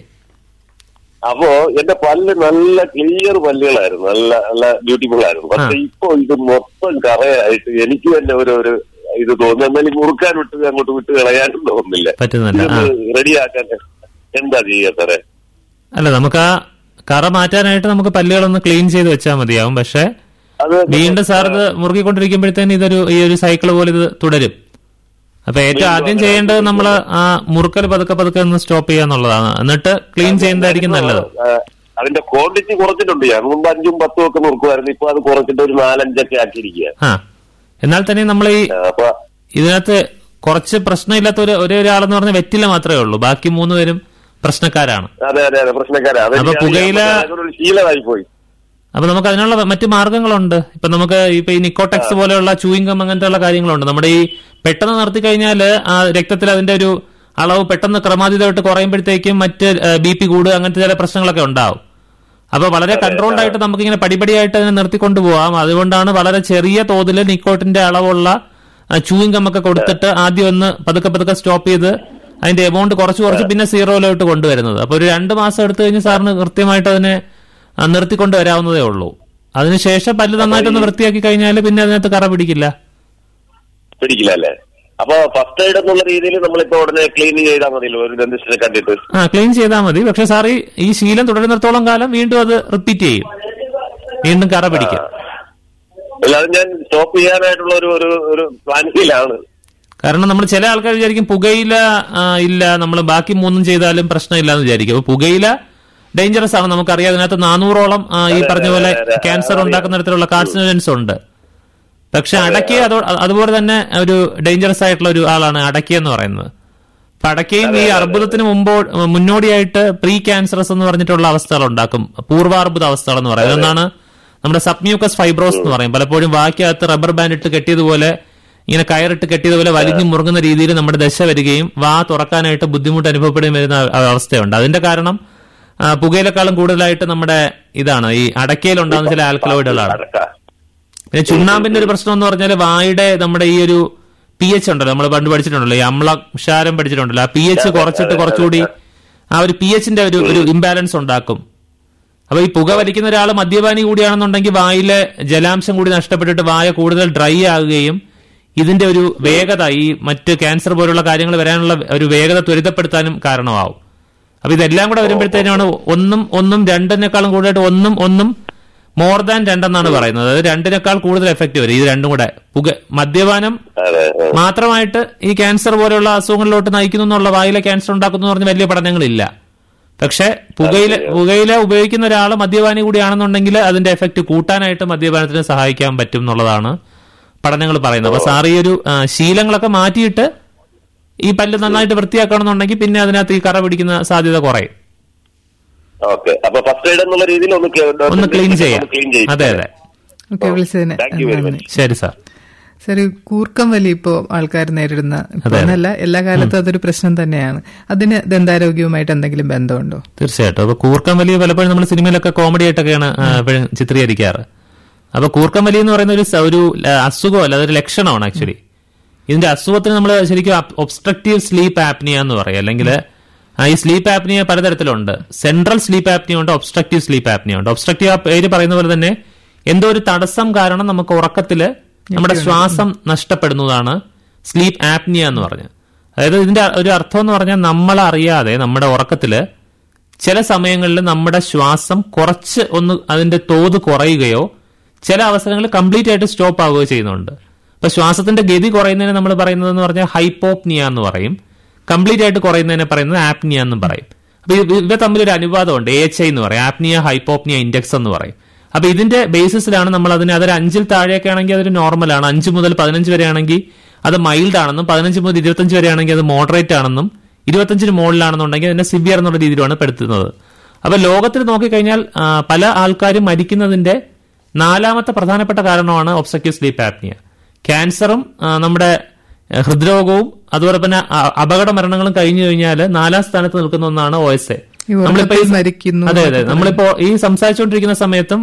അപ്പോ എന്റെ പല്ല് നല്ല ക്ലിയർ പല്ലുകളായിരുന്നു നല്ല നല്ല ബ്യൂട്ടിഫുൾ ആയിരുന്നു പക്ഷെ ഇപ്പൊ ഇത് മൊത്തം കറയായിട്ട് എനിക്ക് തന്നെ ഒരു ഒരു ഇത് തോന്നുന്നു എന്നാലും മുറുക്കാൻ വിട്ട് അങ്ങോട്ട് വിട്ട് കളയാനും തോന്നുന്നില്ല പറ്റുന്നില്ല ആ റെഡിയാക്കാൻ എന്താ ചെയ്യാ സാറേ അല്ല നമുക്ക് ആ കറ മാറ്റാനായിട്ട് നമുക്ക് പല്ലുകളൊന്ന് ക്ലീൻ ചെയ്ത് വെച്ചാൽ മതിയാവും പക്ഷെ അത് വീണ്ടും സാർ ഇത് മുറുകിക്കൊണ്ടിരിക്കുമ്പോഴത്തേന് ഇതൊരു ഈ ഒരു സൈക്കിൾ പോലെ ഇത് തുടരും അപ്പൊ ഏറ്റവും ആദ്യം ചെയ്യേണ്ടത് നമ്മൾ ആ മുറുക്കൽ പതുക്കെ പതുക്കെ ഒന്ന് സ്റ്റോപ്പ് ചെയ്യാന്നുള്ളതാണ് എന്നിട്ട് ക്ലീൻ ചെയ്യുന്നതായിരിക്കും നല്ലത് ആ, അതിന്റെ ക്വാണ്ടിറ്റി കുറച്ചിട്ടുണ്ട് ഞാൻ മുമ്പ് അഞ്ചും പത്തും ഒക്കെ മുറുക്കുമായിരുന്നു ഇപ്പൊ അത് കുറച്ചിട്ട് ഒരു നാലഞ്ചൊക്കെ ആക്കിയിരിക്കുക ആ എന്നാൽ തന്നെ നമ്മൾ ഈ അപ്പൊ ഇതിനകത്ത് കുറച്ച് പ്രശ്നമില്ലാത്ത ഒരു ഒരേ ഒരാളെന്ന് പറഞ്ഞ വെറ്റില മാത്രമേ ഉള്ളൂ ബാക്കി മൂന്ന് പേരും പ്രശ്നക്കാരാണ് അതെ അതെ അതെ പ്രശ്നക്കാരാ അത് അപ്പൊ ഞാൻ- പുകയില- അതൊരു ശീലമായി പോയി അപ്പൊ നമുക്ക് അതിനുള്ള മറ്റു മാർഗങ്ങളുണ്ട് ഇപ്പൊ നമുക്ക് ഇപ്പൊ ഈ നിക്കോടെക്സ് പോലെയുള്ള ചൂയിങ്കം അങ്ങനത്തെ ഉള്ള കാര്യങ്ങളുണ്ട് നമ്മുടെ ഈ പെട്ടെന്ന് നിർത്തി കഴിഞ്ഞാൽ ആ രക്തത്തിൽ അതിന്റെ ഒരു അളവ് പെട്ടെന്ന് ക്രമാതീതമായിട്ട് കുറയുമ്പോഴത്തേക്കും മറ്റ് ബി പി കൂടുക അങ്ങനത്തെ ചില പ്രശ്നങ്ങളൊക്കെ ഉണ്ടാവും അപ്പൊ വളരെ കൺട്രോൾഡ് ആയിട്ട് നമുക്ക് ഇങ്ങനെ പടിപടിയായിട്ട് അതിനെ നിർത്തിക്കൊണ്ട് പോവാം അതുകൊണ്ടാണ് വളരെ ചെറിയ തോതിൽ നിക്കോട്ടിന്റെ അളവുള്ള ചൂയിങ്കം ഒക്കെ കൊടുത്തിട്ട് ആദ്യം ഒന്ന് പതുക്കെ പതുക്കെ സ്റ്റോപ്പ് ചെയ്ത് അതിന്റെ എമൗണ്ട് കുറച്ച് കുറച്ച് പിന്നെ സീറോയിലോട്ട് കൊണ്ടുവരുന്നത് അപ്പൊ ഒരു രണ്ട് മാസം എടുത്തു കഴിഞ്ഞ് സാറിന് കൃത്യമായിട്ട് അതിനെ ആ, നിർത്തിക്കൊണ്ട് വരാവുന്നതേ ഉള്ളൂ അതിനുശേഷം പല്ല് നന്നായിട്ടൊന്ന് വൃത്തിയാക്കി കഴിഞ്ഞാൽ പിന്നെ അതിനകത്ത് കറ പിടിക്കില്ല പിടിക്കില്ല അല്ലേ അപ്പൊ ഫസ്റ്റ് എയ്ഡ് എന്നുള്ള രീതിയിൽ നമ്മളിപ്പോ ഉടനെ ക്ലീൻ ചെയ്താൽ മതിയല്ലോ ഒരു ഡെന്റിസ്റ്റിനെ കണ്ടിട്ട് ആ ക്ലീൻ ചെയ്താൽ മതി പക്ഷെ സാർ ഈ ഈ ശീലം തുടരുന്നിടത്തോളം കാലം വീണ്ടും അത് റിപ്പീറ്റ് ചെയ്യും വീണ്ടും കറ പിടിക്കും അല്ലാതെ ഞാൻ സ്റ്റോപ്പ് ചെയ്യാനായിട്ടുള്ള ഒരു ഒരു ഒരു പ്ലാനിങ്ങിലാണ് കാരണം നമ്മൾ ചില ആൾക്കാർ വിചാരിക്കും പുകയില ആ, ഇല്ല നമ്മൾ ബാക്കി മൂന്നും ചെയ്താലും പ്രശ്നമില്ല എന്ന് വിചാരിക്കും അപ്പൊ പുകയില ഡേഞ്ചറസ് ആണ് നമുക്കറിയാം അതിനകത്ത് നാനൂറോളം ആ, ഈ പറഞ്ഞ പോലെ ക്യാൻസർ ഉണ്ടാക്കുന്ന തരത്തിലുള്ള കാർസിനോജൻസ് ഉണ്ട് പക്ഷെ അടയ്ക്ക അതോ അതുപോലെ തന്നെ ഒരു ഡേഞ്ചറസ് ആയിട്ടുള്ള ഒരു ആളാണ് അടയ്ക്ക എന്ന് പറയുന്നത് അപ്പൊ അടയ്ക്കയും ഈ അർബുദത്തിന് മുമ്പോ മുന്നോടിയായിട്ട് പ്രീ ക്യാൻസറസ് എന്ന് പറഞ്ഞിട്ടുള്ള അവസ്ഥകൾ ഉണ്ടാക്കും പൂർവാർബുദ അവസ്ഥകൾ എന്ന് പറയുന്നത് ഒന്നാണ് നമ്മുടെ സബ്മ്യൂക്കസ് ഫൈബ്രോസ് എന്ന് പറയും പലപ്പോഴും വാക്കകത്ത് റബ്ബർ ബാൻഡ് ഇട്ട് കെട്ടിയതുപോലെ ഇങ്ങനെ കയറിട്ട് കെട്ടിയതുപോലെ വലിഞ്ഞു മുറുങ്ങുന്ന രീതിയിൽ നമ്മുടെ ദശ വരികയും വാ തുറക്കാനായിട്ട് ബുദ്ധിമുട്ട് അനുഭവപ്പെടുകയും വരുന്ന അവ- അവസ്ഥയുണ്ട് അതിന്റെ കാരണം ആ, പുകയിലെക്കാളും കൂടുതലായിട്ട് നമ്മുടെ ഇതാണ് ഈ അടക്കയിൽ ഉണ്ടാകുന്ന ചില ആൽക്കലോയിഡുകളാണ് അടക്ക. പിന്നെ ചുണ്ണാമ്പിന്റെ ഒരു പ്രശ്നം എന്ന് പറഞ്ഞാൽ വായുടെ നമ്മുടെ ഈ ഒരു പി എച്ച് ഉണ്ടല്ലോ നമ്മൾ പണ്ട് പഠിച്ചിട്ടുണ്ടല്ലോ ഈ അമ്ലക്ഷാരം പഠിച്ചിട്ടുണ്ടല്ലോ ആ പി എച്ച് കുറച്ചിട്ട് കുറച്ചുകൂടി ആ ഒരു പി എച്ചിന്റെ ഒരു ഒരു ഇംബാലൻസ് ഉണ്ടാക്കും അപ്പൊ ഈ പുക വലിക്കുന്ന ഒരാൾ മദ്യപാനി കൂടിയാണെന്നുണ്ടെങ്കിൽ വായിലെ ജലാംശം കൂടി നഷ്ടപ്പെട്ടിട്ട് വായ കൂടുതൽ ഡ്രൈ ആകുകയും ഇതിന്റെ ഒരു വേഗത ഈ മറ്റ് ക്യാൻസർ പോലുള്ള കാര്യങ്ങൾ വരാനുള്ള ഒരു വേഗത ത്വരിതപ്പെടുത്താനും കാരണമാവും അപ്പൊ ഇതെല്ലാം കൂടെ വരുമ്പോഴത്തേനാണ് ഒന്നും ഒന്നും രണ്ടിനേക്കാളും കൂടുതലായിട്ട് ഒന്നും ഒന്നും മോർ ദാൻ രണ്ടെന്നാണ് പറയുന്നത് അതായത് രണ്ടിനേക്കാൾ കൂടുതൽ എഫക്റ്റ് വരും ഇത് രണ്ടും കൂടെ പുക മദ്യപാനം അതെ ആ. മാത്രമായിട്ട് ഈ ക്യാൻസർ പോലെയുള്ള അസുഖങ്ങളിലോട്ട് നയിക്കുന്നു എന്നുള്ള വായിലെ ക്യാൻസർ ഉണ്ടാക്കുന്നു എന്ന് പറഞ്ഞ വലിയ പഠനങ്ങളില്ല പക്ഷെ പുകയില പുകയില ഉപയോഗിക്കുന്ന ഒരാൾ മദ്യപാനി കൂടിയാണെന്നുണ്ടെങ്കിൽ അതിന്റെ എഫക്റ്റ് കൂട്ടാനായിട്ട് മദ്യപാനത്തിന് സഹായിക്കാൻ പറ്റും എന്നുള്ളതാണ് പഠനങ്ങൾ പറയുന്നത് അപ്പൊ സാർ ഈ ഒരു ആ, ശീലങ്ങളൊക്കെ മാറ്റിയിട്ട് ഈ പല്ല് നന്നായിട്ട് വൃത്തിയാക്കണമെന്നുണ്ടെങ്കിൽ പിന്നെ അതിനകത്ത് ഈ കറ പിടിക്കുന്ന സാധ്യത കുറയും ഓക്കെ അപ്പൊ ഫസ്റ്റ് എയ്ഡ് എന്നുള്ള രീതിയിൽ ഒന്ന് ക്ലീ- ഒന്ന് ക്ലീൻ ചെയ്യാം ക്ലീൻ ചെയ്യും അതെ അതെ ഓക്കെ വിളിച്ചതിന് Thank you very നന്ദി ശരി സാർ സാർ ഈ കൂർക്കം വലി ഇപ്പോ ആൾക്കാർ നേരിടുന്ന ഇപ്പൊ എന്നല്ല എല്ലാ കാലത്തും അതൊരു പ്രശ്നം തന്നെയാണ് അതിന് ദന്താരോഗ്യവുമായിട്ട് എന്തെങ്കിലും ബന്ധമുണ്ടോ തീർച്ചയായിട്ടും അപ്പൊ കൂർക്കം വലിയ പലപ്പോഴും നമ്മൾ സിനിമയിലൊക്കെ കോമഡി ആയിട്ടൊക്കെയാണ് ആ, എപ്പോഴും ചിത്രീകരിക്കാറ് അപ്പൊ കൂർക്കം വലി എന്ന് പറയുന്ന ഒരു സ- ഒരു ആ, അസുഖമല്ല അതൊരു ലക്ഷണമാണ് ആക്ച്വലി ഇതിന്റെ അസുഖത്തിന് നമ്മൾ ശരിക്കും ഒബ്സ്ട്രക്റ്റീവ് സ്ലീപ്പ് ആപ്നിയ എന്ന് പറയും അല്ലെങ്കിൽ ഈ സ്ലീപ്പ് ആപ്നിയ പലതരത്തിലുണ്ട് സെൻട്രൽ സ്ലീപ്പ് ആപ്നിയ ഉണ്ട് ഒബ്സ്ട്രക്റ്റീവ് സ്ലീപ്പ് ആപ്നിയ ഉണ്ട് ഒബ്സ്ട്രക്റ്റീവ് പേര് പറയുന്ന പോലെ തന്നെ എന്തോ ഒരു തടസ്സം കാരണം നമുക്ക് ഉറക്കത്തില് നമ്മുടെ ശ്വാസം നഷ്ടപ്പെടുന്നതാണ് സ്ലീപ്പ് ആപ്നിയ എന്ന് പറഞ്ഞ് അതായത് ഇതിന്റെ ഒരു അർത്ഥം എന്ന് പറഞ്ഞാൽ നമ്മൾ അറിയാതെ നമ്മുടെ ഉറക്കത്തില് ചില സമയങ്ങളിൽ നമ്മുടെ ശ്വാസം കുറച്ച് ഒന്ന് അതിന്റെ തോത് കുറയുകയോ ചില അവസരങ്ങളിൽ കംപ്ലീറ്റ് ആയിട്ട് സ്റ്റോപ്പ് ആവുകയോ ചെയ്യുന്നുണ്ട് അപ്പൊ ശ്വാസത്തിന്റെ ഗതി കുറയുന്നതിന് നമ്മൾ പറയുന്നത് എന്ന് പറഞ്ഞാൽ ഹൈപ്പോപ്നിയ എന്ന് പറയും കംപ്ലീറ്റ് ആയിട്ട് കുറയുന്നതിനെ പറയുന്നത് ആപ്നിയ എന്നും പറയും അപ്പൊ ഇത് ഇവ തമ്മിൽ ഒരു അനുപാതമുണ്ട് എ എച്ച് ഐ എന്ന് പറയും ആപ്നിയ ഹൈപ്പോപ്നിയ ഇൻഡെക്സ് എന്ന് പറയും അപ്പൊ ഇതിന്റെ ബേസിസിലാണ് നമ്മൾ അതിന് അതൊരു അഞ്ചിൽ താഴെയൊക്കെ ആണെങ്കിൽ അതൊരു നോർമലാണ് അഞ്ച് മുതൽ പതിനഞ്ച് വരെ ആണെങ്കിൽ അത് മൈൽഡ് ആണെന്നും പതിനഞ്ച് മുതൽ ഇരുപത്തഞ്ച് വരെ ആണെങ്കിൽ അത് മോഡറേറ്റ് ആണെന്നും ഇരുപത്തഞ്ചിന് മുകളിലാണെന്നുണ്ടെങ്കിൽ അതിനെ സിവിയർ എന്നുള്ള രീതിയിലാണ് പെടുത്തുന്നത് അപ്പൊ ലോകത്തിൽ നോക്കിക്കഴിഞ്ഞാൽ ആ, പല ആൾക്കാരും മരിക്കുന്നതിന്റെ നാലാമത്തെ പ്രധാനപ്പെട്ട കാരണമാണ് ഒബ്സക്റ്റീവ് സ്ലീപ്പ് ആപ്നിയ ക്യാൻസറും ആ, നമ്മുടെ ആ, ഹൃദ്രോഗവും അതുപോലെ തന്നെ അ- അപകട മരണങ്ങളും കഴിഞ്ഞു കഴിഞ്ഞാൽ നാലാം സ്ഥാനത്ത് നിൽക്കുന്ന ഒന്നാണ് ഒ എസ് എ ഈ ഉറക്കത്തിൽ മരിക്കുന്നു അതെ അതെ നമ്മളിപ്പോ ഈ സംസാരിച്ചുകൊണ്ടിരിക്കുന്ന സമയത്തും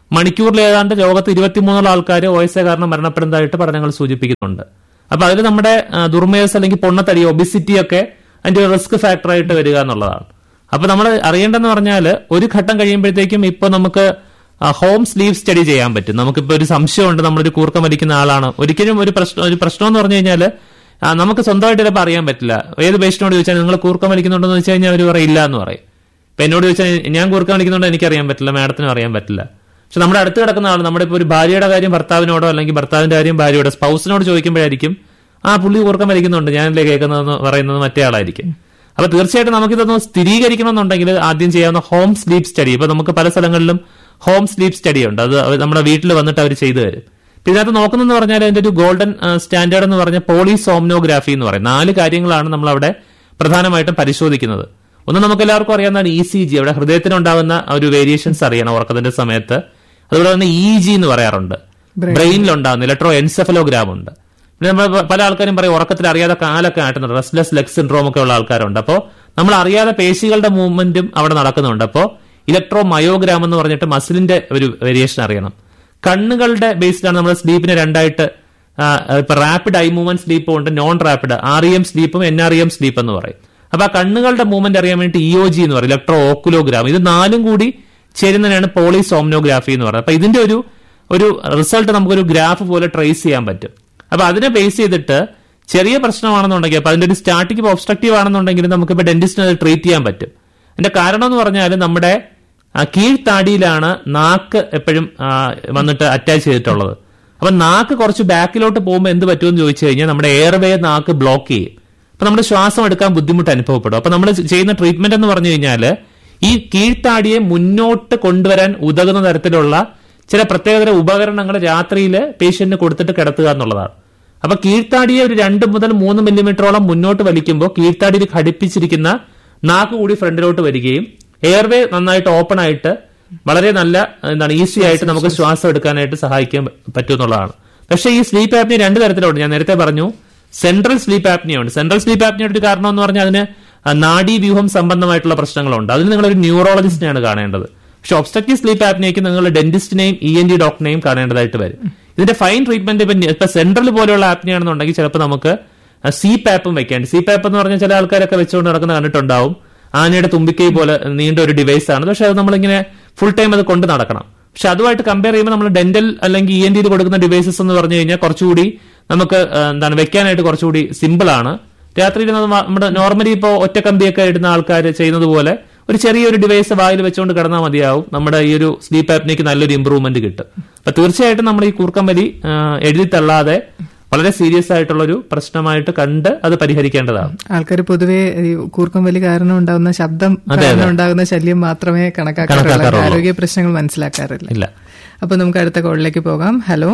മണിക്കൂറിൽ ഏതാണ്ട് ലോകത്ത് ഇരുപത്തിമൂന്നോളം ആൾക്കാർ ഒ എസ് എ കാരണം മരണപ്പെടുന്നതായിട്ട് പഠനങ്ങൾ സൂചിപ്പിക്കുന്നുണ്ട് അപ്പൊ അതിൽ നമ്മുടെ ആ, ദുർമേധസ് അല്ലെങ്കിൽ പൊണ്ണത്തടി ഒബിസിറ്റി ഒക്കെ അതിന്റെ ഒരു റിസ്ക് ഫാക്ടറായിട്ട് വരിക എന്നുള്ളതാണ് അപ്പൊ നമ്മൾ അറിയേണ്ടെന്ന് പറഞ്ഞാൽ ഒരു ഘട്ടം കഴിയുമ്പോഴത്തേക്കും ഇപ്പൊ നമുക്ക് ഹോം സ്ലീവ് സ്റ്റഡി ചെയ്യാൻ പറ്റും നമുക്കിപ്പോ ഒരു സംശയമുണ്ട് നമ്മളൊരു കൂർക്കം വലിക്കുന്ന ആളാണ് ഒരിക്കലും ഒരു പ്രശ്നം ഒരു പ്രശ്നം എന്ന് പറഞ്ഞു കഴിഞ്ഞാൽ നമുക്ക് സ്വന്തമായിട്ട് ചിലപ്പോൾ അറിയാൻ പറ്റില്ല ഏത് പേഷ്യനോട് ചോദിച്ചാൽ നിങ്ങൾ കൂർക്കം വലിക്കുന്നുണ്ടെന്ന് വെച്ച് കഴിഞ്ഞാൽ അവർ പറയില്ല എന്ന് പറയും ഇപ്പൊ എന്നോട് ചോദിച്ചാൽ ഞാൻ കൂർക്കം വലിക്കുന്നുണ്ടോ എനിക്കറിയാൻ പറ്റില്ല മാഡത്തിനും അറിയാൻ പറ്റില്ല പക്ഷെ നമ്മുടെ അടുത്ത് കിടക്കുന്ന ആൾ നമ്മുടെ ഇപ്പോൾ ഒരു ഭാര്യയുടെ കാര്യം ഭർത്താവിനോടോ അല്ലെങ്കിൽ ഭർത്താവിന്റെ കാര്യം ഭാര്യയുടെ സ്പൗസിനോട് ചോദിക്കുമ്പോഴായിരിക്കും ആ പുള്ളി കൂർക്കം വലിക്കുന്നുണ്ട് ഞാനല്ലേ കേൾക്കുന്നതെന്ന് പറയുന്നത് മറ്റേ ആളായിരിക്കും അപ്പൊ തീർച്ചയായിട്ടും നമുക്കിതൊന്ന് സ്ഥിരീകരിക്കണമെന്നുണ്ടെങ്കിൽ ആദ്യം ചെയ്യാവുന്ന ഹോം സ്ലീപ്പ് സ്റ്റഡി ഇപ്പൊ നമുക്ക് പല സ്ഥലങ്ങളിലും ഹോം സ്ലീപ്പ് സ്റ്റഡി ഉണ്ട് അത് അവര് നമ്മുടെ വീട്ടിൽ വന്നിട്ട് അവർ ചെയ്തു തരും ഇപ്പൊ ഇതിനകത്ത് നോക്കുന്നതെന്ന് പറഞ്ഞാൽ അതിന്റെ ഒരു ഗോൾഡൻ സ്റ്റാൻഡേർഡ് എന്ന് പറഞ്ഞ പോളിസോംനോഗ്രാഫി എന്ന് പറയും നാല് കാര്യങ്ങളാണ് നമ്മൾ അവിടെ പ്രധാനമായിട്ടും പരിശോധിക്കുന്നത് ഒന്ന് നമുക്ക് എല്ലാവർക്കും അറിയാവുന്നതാണ് ഇ സി ജി അവിടെ ഹൃദയത്തിനുണ്ടാകുന്ന ആ ഒരു വേരിയേഷൻസ് അറിയണം ഉറക്കത്തിന്റെ സമയത്ത് അതുപോലെ തന്നെ ഇ ജി എന്ന് പറയാറുണ്ട് ബ്രെയിനിലുണ്ടാകുന്ന ഇലക്ട്രോ എൻസെഫലോഗ്രാം ഉണ്ട് പിന്നെ നമ്മൾ പല ആൾക്കാരും പറയും ഉറക്കത്തിൽ അറിയാതെ കാലൊക്കെ ആട്ടുന്നുണ്ട് റെസ്ലെസ് ലെഗ് സിൻഡ്രോം ഒക്കെ ഉള്ള ആൾക്കാരുണ്ട് അപ്പോൾ നമ്മൾ അറിയാതെ പേശികളുടെ മൂവ്മെന്റും അവിടെ നടക്കുന്നുണ്ട് അപ്പോൾ ഇലക്ട്രോ മയോഗ്രാം എന്ന് പറഞ്ഞിട്ട് മസിലിന്റെ ഒരു വേരിയേഷൻ അറിയണം കണ്ണുകളുടെ ബേസ്ഡാണ് നമ്മൾ സ്ലീപ്പിനെ രണ്ടായിട്ട് ആ, ഇപ്പൊ റാപ്പിഡ് ഐ മൂവ്മെന്റ് സ്ലീപ്പും ഉണ്ട് non rapid R E M സ്ലീപ്പും N R E M sleep എന്ന് പറയും അപ്പൊ ആ കണ്ണുകളുടെ മൂവ്മെന്റ് അറിയാൻ വേണ്ടി ഇ ഒ ജി എന്ന് പറയും ഇലക്ട്രോ ഓക്കുലോഗ്രാം ഇത് നാലും കൂടി ചേരുന്നതിനാണ് പോളിസോംനോഗ്രാഫി എന്ന് പറയുന്നത് അപ്പൊ ഇതിന്റെ ഒരു ഒരു റിസൾട്ട് നമുക്കൊരു ഗ്രാഫ് പോലെ ട്രേസ് ചെയ്യാൻ പറ്റും അപ്പൊ അതിനെ ബേസ് ചെയ്തിട്ട് ചെറിയ പ്രശ്നമാണെന്നുണ്ടെങ്കിൽ അപ്പൊ അതിന്റെ ഒരു സ്റ്റാർട്ടിങ് ഇപ്പൊ ഒബ്സ്ട്രക്റ്റീവ് ആണെന്നുണ്ടെങ്കിൽ നമുക്ക് ഇപ്പൊ ഡെന്റിസ്റ്റിന് അത് ട്രീറ്റ് ചെയ്യാൻ പറ്റും അതിന്റെ കാരണം എന്ന് പറഞ്ഞാൽ നമ്മുടെ ആ, കീഴ്ത്താടിയിലാണ് നാക്ക് എപ്പോഴും ആ, വന്നിട്ട് അറ്റാച്ച് ചെയ്തിട്ടുള്ളത് അപ്പൊ നാക്ക് കുറച്ച് ബാക്കിലോട്ട് പോകുമ്പോൾ എന്ത് പറ്റുമെന്ന് ചോദിച്ചു കഴിഞ്ഞാൽ നമ്മുടെ എയർവേ നാക്ക് ബ്ലോക്ക് ചെയ്യും അപ്പൊ നമ്മുടെ ശ്വാസം എടുക്കാൻ ബുദ്ധിമുട്ട് അനുഭവപ്പെടും അപ്പൊ നമ്മൾ ചെയ്യുന്ന ട്രീറ്റ്മെന്റ് എന്ന് പറഞ്ഞു കഴിഞ്ഞാൽ ഈ കീഴ്ത്താടിയെ മുന്നോട്ട് കൊണ്ടുവരാൻ ഉതകുന്ന തരത്തിലുള്ള ചില പ്രത്യേകതര ഉപകരണങ്ങൾ രാത്രിയിൽ പേഷ്യന്റിന് കൊടുത്തിട്ട് കിടത്തുക എന്നുള്ളതാണ് അപ്പൊ കീഴ്ത്താടിയെ ഒരു രണ്ട് മുതൽ മൂന്ന് മില്ലിമീറ്ററോളം മുന്നോട്ട് വലിക്കുമ്പോൾ കീഴ്ത്താടിയിൽ ഘടിപ്പിച്ചിരിക്കുന്ന നാക്ക് കൂടി ഫ്രണ്ടിലോട്ട് വരികയും എയർവേ നന്നായിട്ട് ഓപ്പൺ ആയിട്ട് വളരെ നല്ല എന്താണ് ഈസി ആയിട്ട് നമുക്ക് ശ്വാസം എടുക്കാനായിട്ട് സഹായിക്കാൻ പറ്റുമെന്നുള്ളതാണ് പക്ഷേ ഈ സ്ലീപ്പ് ആപ്നിയ രണ്ട് തരത്തിലുണ്ട് ഞാൻ നേരത്തെ പറഞ്ഞു സെൻട്രൽ സ്ലീപ്പ് ആപ്നിയ ഉണ്ട് സെൻട്രൽ സ്ലീപ്പ് ആപ്നിയുടെ ഒരു കാരണം എന്ന് പറഞ്ഞാൽ അതിന് നാഡീവ്യൂഹം സംബന്ധമായിട്ടുള്ള പ്രശ്നങ്ങളുണ്ട് അതിന് നിങ്ങൾ ഒരു ന്യൂറോളജിസ്റ്റിനെയാണ് കാണേണ്ടത് പക്ഷെ ഒബ്സ്ട്രക്റ്റീവ് സ്ലീപ്പ് ആപ്നിയയ്ക്ക് നിങ്ങൾ ഡെന്റിസ്റ്റിനെയും ഇ എൻ ഡി ഡോക്ടറിനെയും കാണേണ്ടതായിട്ട് വരും ഇതിന്റെ ഫൈൻ ട്രീറ്റ്മെന്റ് ഇപ്പൊ ഇപ്പൊ സെൻട്രൽ പോലെയുള്ള ആപ്നിയാണെന്നുണ്ടെങ്കിൽ ചിലപ്പോൾ നമുക്ക് സി പാപ്പും വെക്കേണ്ടി സി പാപ്പ് എന്ന് പറഞ്ഞാൽ ചില ആൾക്കാരൊക്കെ വെച്ചുകൊണ്ട് നടക്കുന്ന കണ്ടിട്ടുണ്ടാവും ആനയുടെ തുമ്പിക്കൈ പോലെ നീണ്ട ഒരു ഡിവൈസ് ആണ് പക്ഷെ അത് നമ്മളിങ്ങനെ ഫുൾ ടൈം അത് കൊണ്ട് നടക്കണം പക്ഷെ അതുമായിട്ട് കമ്പയർ ചെയ്യുമ്പോൾ നമ്മൾ ഡെന്റൽ അല്ലെങ്കിൽ ഇ എൻ ഡിയിൽ കൊടുക്കുന്ന ഡിവൈസസ് എന്ന് പറഞ്ഞു കഴിഞ്ഞാൽ കുറച്ചുകൂടി നമുക്ക് ആ, എന്താണ് വെക്കാനായിട്ട് കുറച്ചുകൂടി സിമ്പിൾ ആണ് രാത്രിയിൽ അത് മ- നമ്മുടെ നോർമലി ഇപ്പോൾ ഒറ്റ കമ്പിയൊക്കെ ഇടുന്ന ആൾക്കാർ ചെയ്യുന്നത് പോലെ ഒരു ചെറിയൊരു ഡിവൈസ് വായിൽ വെച്ചുകൊണ്ട് കിടന്നാൽ മതിയാവും നമ്മുടെ ഈ ഒരു സ്ലീപ്പ് ആപ്നിക്ക് നല്ലൊരു ഇമ്പ്രൂവ്മെന്റ് കിട്ടും അപ്പൊ തീർച്ചയായിട്ടും നമ്മൾ ഈ കൂർക്കം വലി ആ, എഴുതി തള്ളാതെ വളരെ സീരിയസ് ആയിട്ടുള്ള ഒരു പ്രശ്നമായിട്ട് കണ്ട് അത് പരിഹരിക്കേണ്ടതാണ് ആൾക്കാർ പൊതുവെ ഈ കൂർക്കം വലി കാരണം ഉണ്ടാകുന്ന ശബ്ദം അതെ. കാരണം ഉണ്ടാകുന്ന ശല്യം മാത്രമേ കണക്കാക്കാറുള്ളൂ കണക്കാക്കാറുള്ളൂ. ആരോഗ്യ പ്രശ്നങ്ങൾ മനസ്സിലാക്കാറില്ല ഇല്ല അപ്പൊ നമുക്ക് അടുത്ത കോളിലേക്ക് പോകാം ഹലോ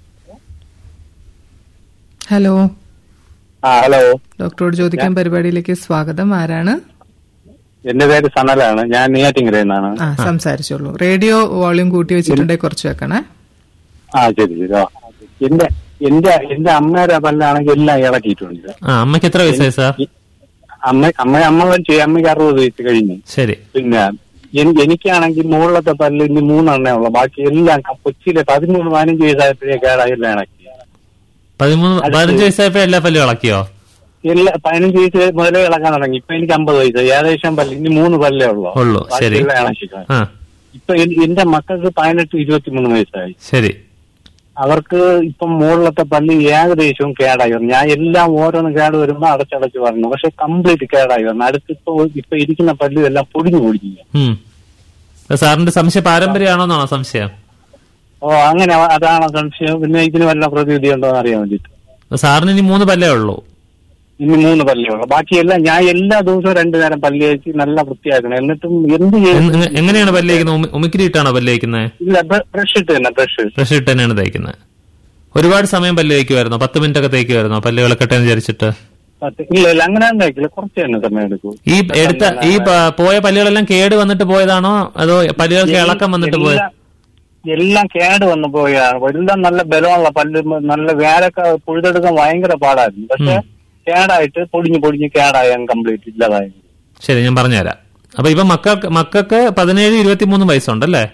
ഹലോ ആ ഹലോ ഡോക്ടറോട് ചോദിക്കാൻ പരിപാടിയിലേക്ക് സ്വാഗതം ആരാണ് എന്റെ പേര് സനലാണ് ഞാൻ നെയ്യാറ്റിങ്കരയിൽ നിന്നാണ് ആ സംസാരിച്ചോളൂ റേഡിയോ വോളിയം കൂട്ടി വെച്ചിട്ടുണ്ടെങ്കിൽ കുറച്ച് വെക്കണേ ആ ശരി ശരി ആ എന്റെ എന്റെ എന്റെ അമ്മയുടെ പല്ലാണെങ്കിൽ എല്ലാം ഇളക്കിയിട്ടുണ്ട് ആ അമ്മയ്ക്ക് എത്ര വയസ്സായി സാർ ഈ അമ്മ അമ്മ അമ്മ വെച്ച് അമ്മയ്ക്ക് അറുപത് വയസ്സ് കഴിഞ്ഞു ശരി പിന്നെ എൻ- എനിക്കാണെങ്കിൽ മുകളിലത്തെ പല്ല് ഇനി മൂന്നെണ്ണേ ഉള്ളു ബാക്കി എല്ലാം ക- കൊച്ചിയിലെ പതിമൂന്ന് പതിനഞ്ച് വയസ്സായപ്പോഴേ കേടായി എല്ലാം ഇളക്കി പതിമൂന്ന് പതിനഞ്ച് വയസ്സായപ്പോ എല്ലാ പല്ലും ഇളക്കിയോ എല്ലാ പതിനഞ്ച് വയസ്സ് മുതലേ ഇളക്കാൻ തുടങ്ങി ഇപ്പൊ എനിക്ക് അമ്പത് വയസ്സ് ഏകദേശം പല്ല് ഇനി മൂന്ന് പല്ലേ ഉള്ളു ഉള്ളൂ, ശരി. എല്ലാം ഇളക്കിക്കാം ആ ഇപ്പൊ എൻ- എന്റെ മക്കൾക്ക് പതിനെട്ട് ഇരുപത്തിമൂന്ന് വയസ്സായി ശരി അവർക്ക് ഇപ്പം മുകളിലത്തെ പല്ല് ഏകദേശവും കേടായി വന്നു ഞാൻ എല്ലാം ഓരോന്ന് കേട് വരുമ്പോ അടച്ചടച്ച് പറഞ്ഞു പക്ഷെ കംപ്ലീറ്റ് കേടായി വന്നു അടുത്തിപ്പോ ഇപ്പൊ ഇരിക്കുന്ന പല്ല് എല്ലാം പൊടിഞ്ഞു പൊടിഞ്ഞു ഉം അപ്പൊ സാറിന്റെ സംശയം പാരമ്പര്യമാണോന്നാണോ സംശയം ഓ അങ്ങനെ അവ- അതാണ് സംശയം പിന്നെ ഇതിന് വല്ല പ്രതിവിധി ഉണ്ടോ എന്ന് അറിയാൻ വേണ്ടിട്ട് അപ്പൊ സാറിന് ഇനി മൂന്ന് പല്ലേ ഉള്ളൂ ഇനി മൂന്ന് പല്ലേ ഉള്ളു ബാക്കിയെല്ലാം ഞാൻ എല്ലാ ദിവസവും രണ്ടു നേരം പല്ല് കഴിച്ച് നല്ല വൃത്തിയാക്കണം എന്നിട്ടും എന്ത് ചെയ്യും എങ്- എങ്- എങ്ങനെയാണ് പല്ല് തേക്കുന്നത് ഉമിക്കിരി ഇട്ടാണോ പല്ല് തേക്കുന്നത് ഇല്ല ബ്രഷ് ഇട്ട് തന്നെ ബ്രഷ് ബ്രഷ് ഇട്ട് തന്നെയാണ് തേക്കുന്നത് ഒരുപാട് സമയം പല്ല് തേക്കുമായിരുന്നോ പത്ത് മിനിറ്റ് ഒക്കെ തേക്കുമായിരുന്നോ പല്ല് വിളക്കട്ടെ എന്ന് വിചാരിച്ചിട്ട് ഇല്ല ഇല്ല അങ്ങനെ തന്നെ കഴിക്കില്ല കുറച്ച് തന്നെ സമയം എടുക്കും ഈ എടുത്ത ഈ പ- പോയ പല്ലുകളെല്ലാം കേട് വന്നിട്ട് പോയതാണോ അതോ പല്ലുകൾക്ക് ഇളക്കം വന്നിട്ട് പോയത് എല്ലാം- എല്ലാം കേട് വന്നു പോയാണ് എല്ലാം നല്ല ബലമുള്ള പല്ല് മ- നല്ല വേരൊക്കെ പുഴുതെടുക്കാൻ ഭയങ്കര പാടായിരുന്നു പക്ഷെ കേടായിട്ട് പൊടിഞ്ഞ് പൊടിഞ്ഞ് കേടായി കംപ്ലീറ്റ് ഇല്ലാതായി ശരി ഞാൻ പറഞ്ഞുതരാം അപ്പൊ ഇപ്പൊ മക്കൾക്ക് മക്കൾക്ക് പതിനേഴ് ഇരുപത്തിമൂന്ന് വയസ്സുണ്ടല്ലേ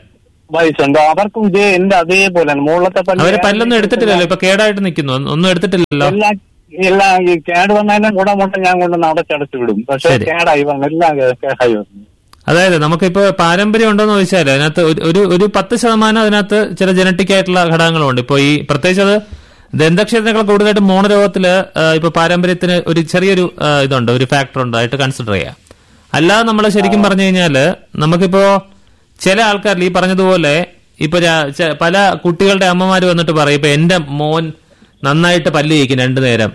വയസ്സുണ്ട് അവർക്കും ഇതേ എന്റെ അതേപോലെ മുകളിലത്തെ പല്ല് അവര് പല്ലൊന്നും എടുത്തിട്ടില്ലല്ലോ ഇപ്പൊ കേടായിട്ട് നിൽക്കുന്നു ഒന്നും എടുത്തിട്ടില്ലല്ലോ എല്ലാ എല്ലാ ഈ കേട് വന്നാലും കൂടെ മുട്ട ഞാൻ കൊണ്ടുവന്ന് അടച്ചടച്ചു വിടും പക്ഷെ ശരി. കേടായി വന്നു എല്ലാം കേ- കേടായി വന്നു അതായത് നമുക്കിപ്പോ പാരമ്പര്യം ഉണ്ടോന്ന് ചോദിച്ചാൽ അതിനകത്ത് ഒരു- ഒരു ഒരു പത്ത് ശതമാനം അതിനകത്ത് ചില ജനറ്റിക് ആയിട്ടുള്ള ഘടകങ്ങളുണ്ട് ഇപ്പൊ ഈ പ്രത്യേകിച്ച് അത് ദന്തക്ഷേത്രങ്ങൾ കൂടുതലായിട്ട് മോണരോഗത്തില് ആ, ഇപ്പൊ പാരമ്പര്യത്തിന് ഒരു ചെറിയൊരു ആ, ഇതുണ്ട് ഒരു ഫാക്ടർ ഉണ്ട് ആയിട്ട് കൺസിഡർ ചെയ്യാം അല്ലാതെ നമ്മൾ ശരിക്കും പറഞ്ഞു കഴിഞ്ഞാല് നമുക്കിപ്പോ ചില ആൾക്കാരിൽ ഈ പറഞ്ഞതുപോലെ ഇപ്പൊ രാ- ചെ- പല കുട്ടികളുടെ അമ്മമാര് വന്നിട്ട് പറയും ഇപ്പൊ എന്റെ മോൻ നന്നായിട്ട് പല്ല് കഴിക്കും രണ്ടു നേരം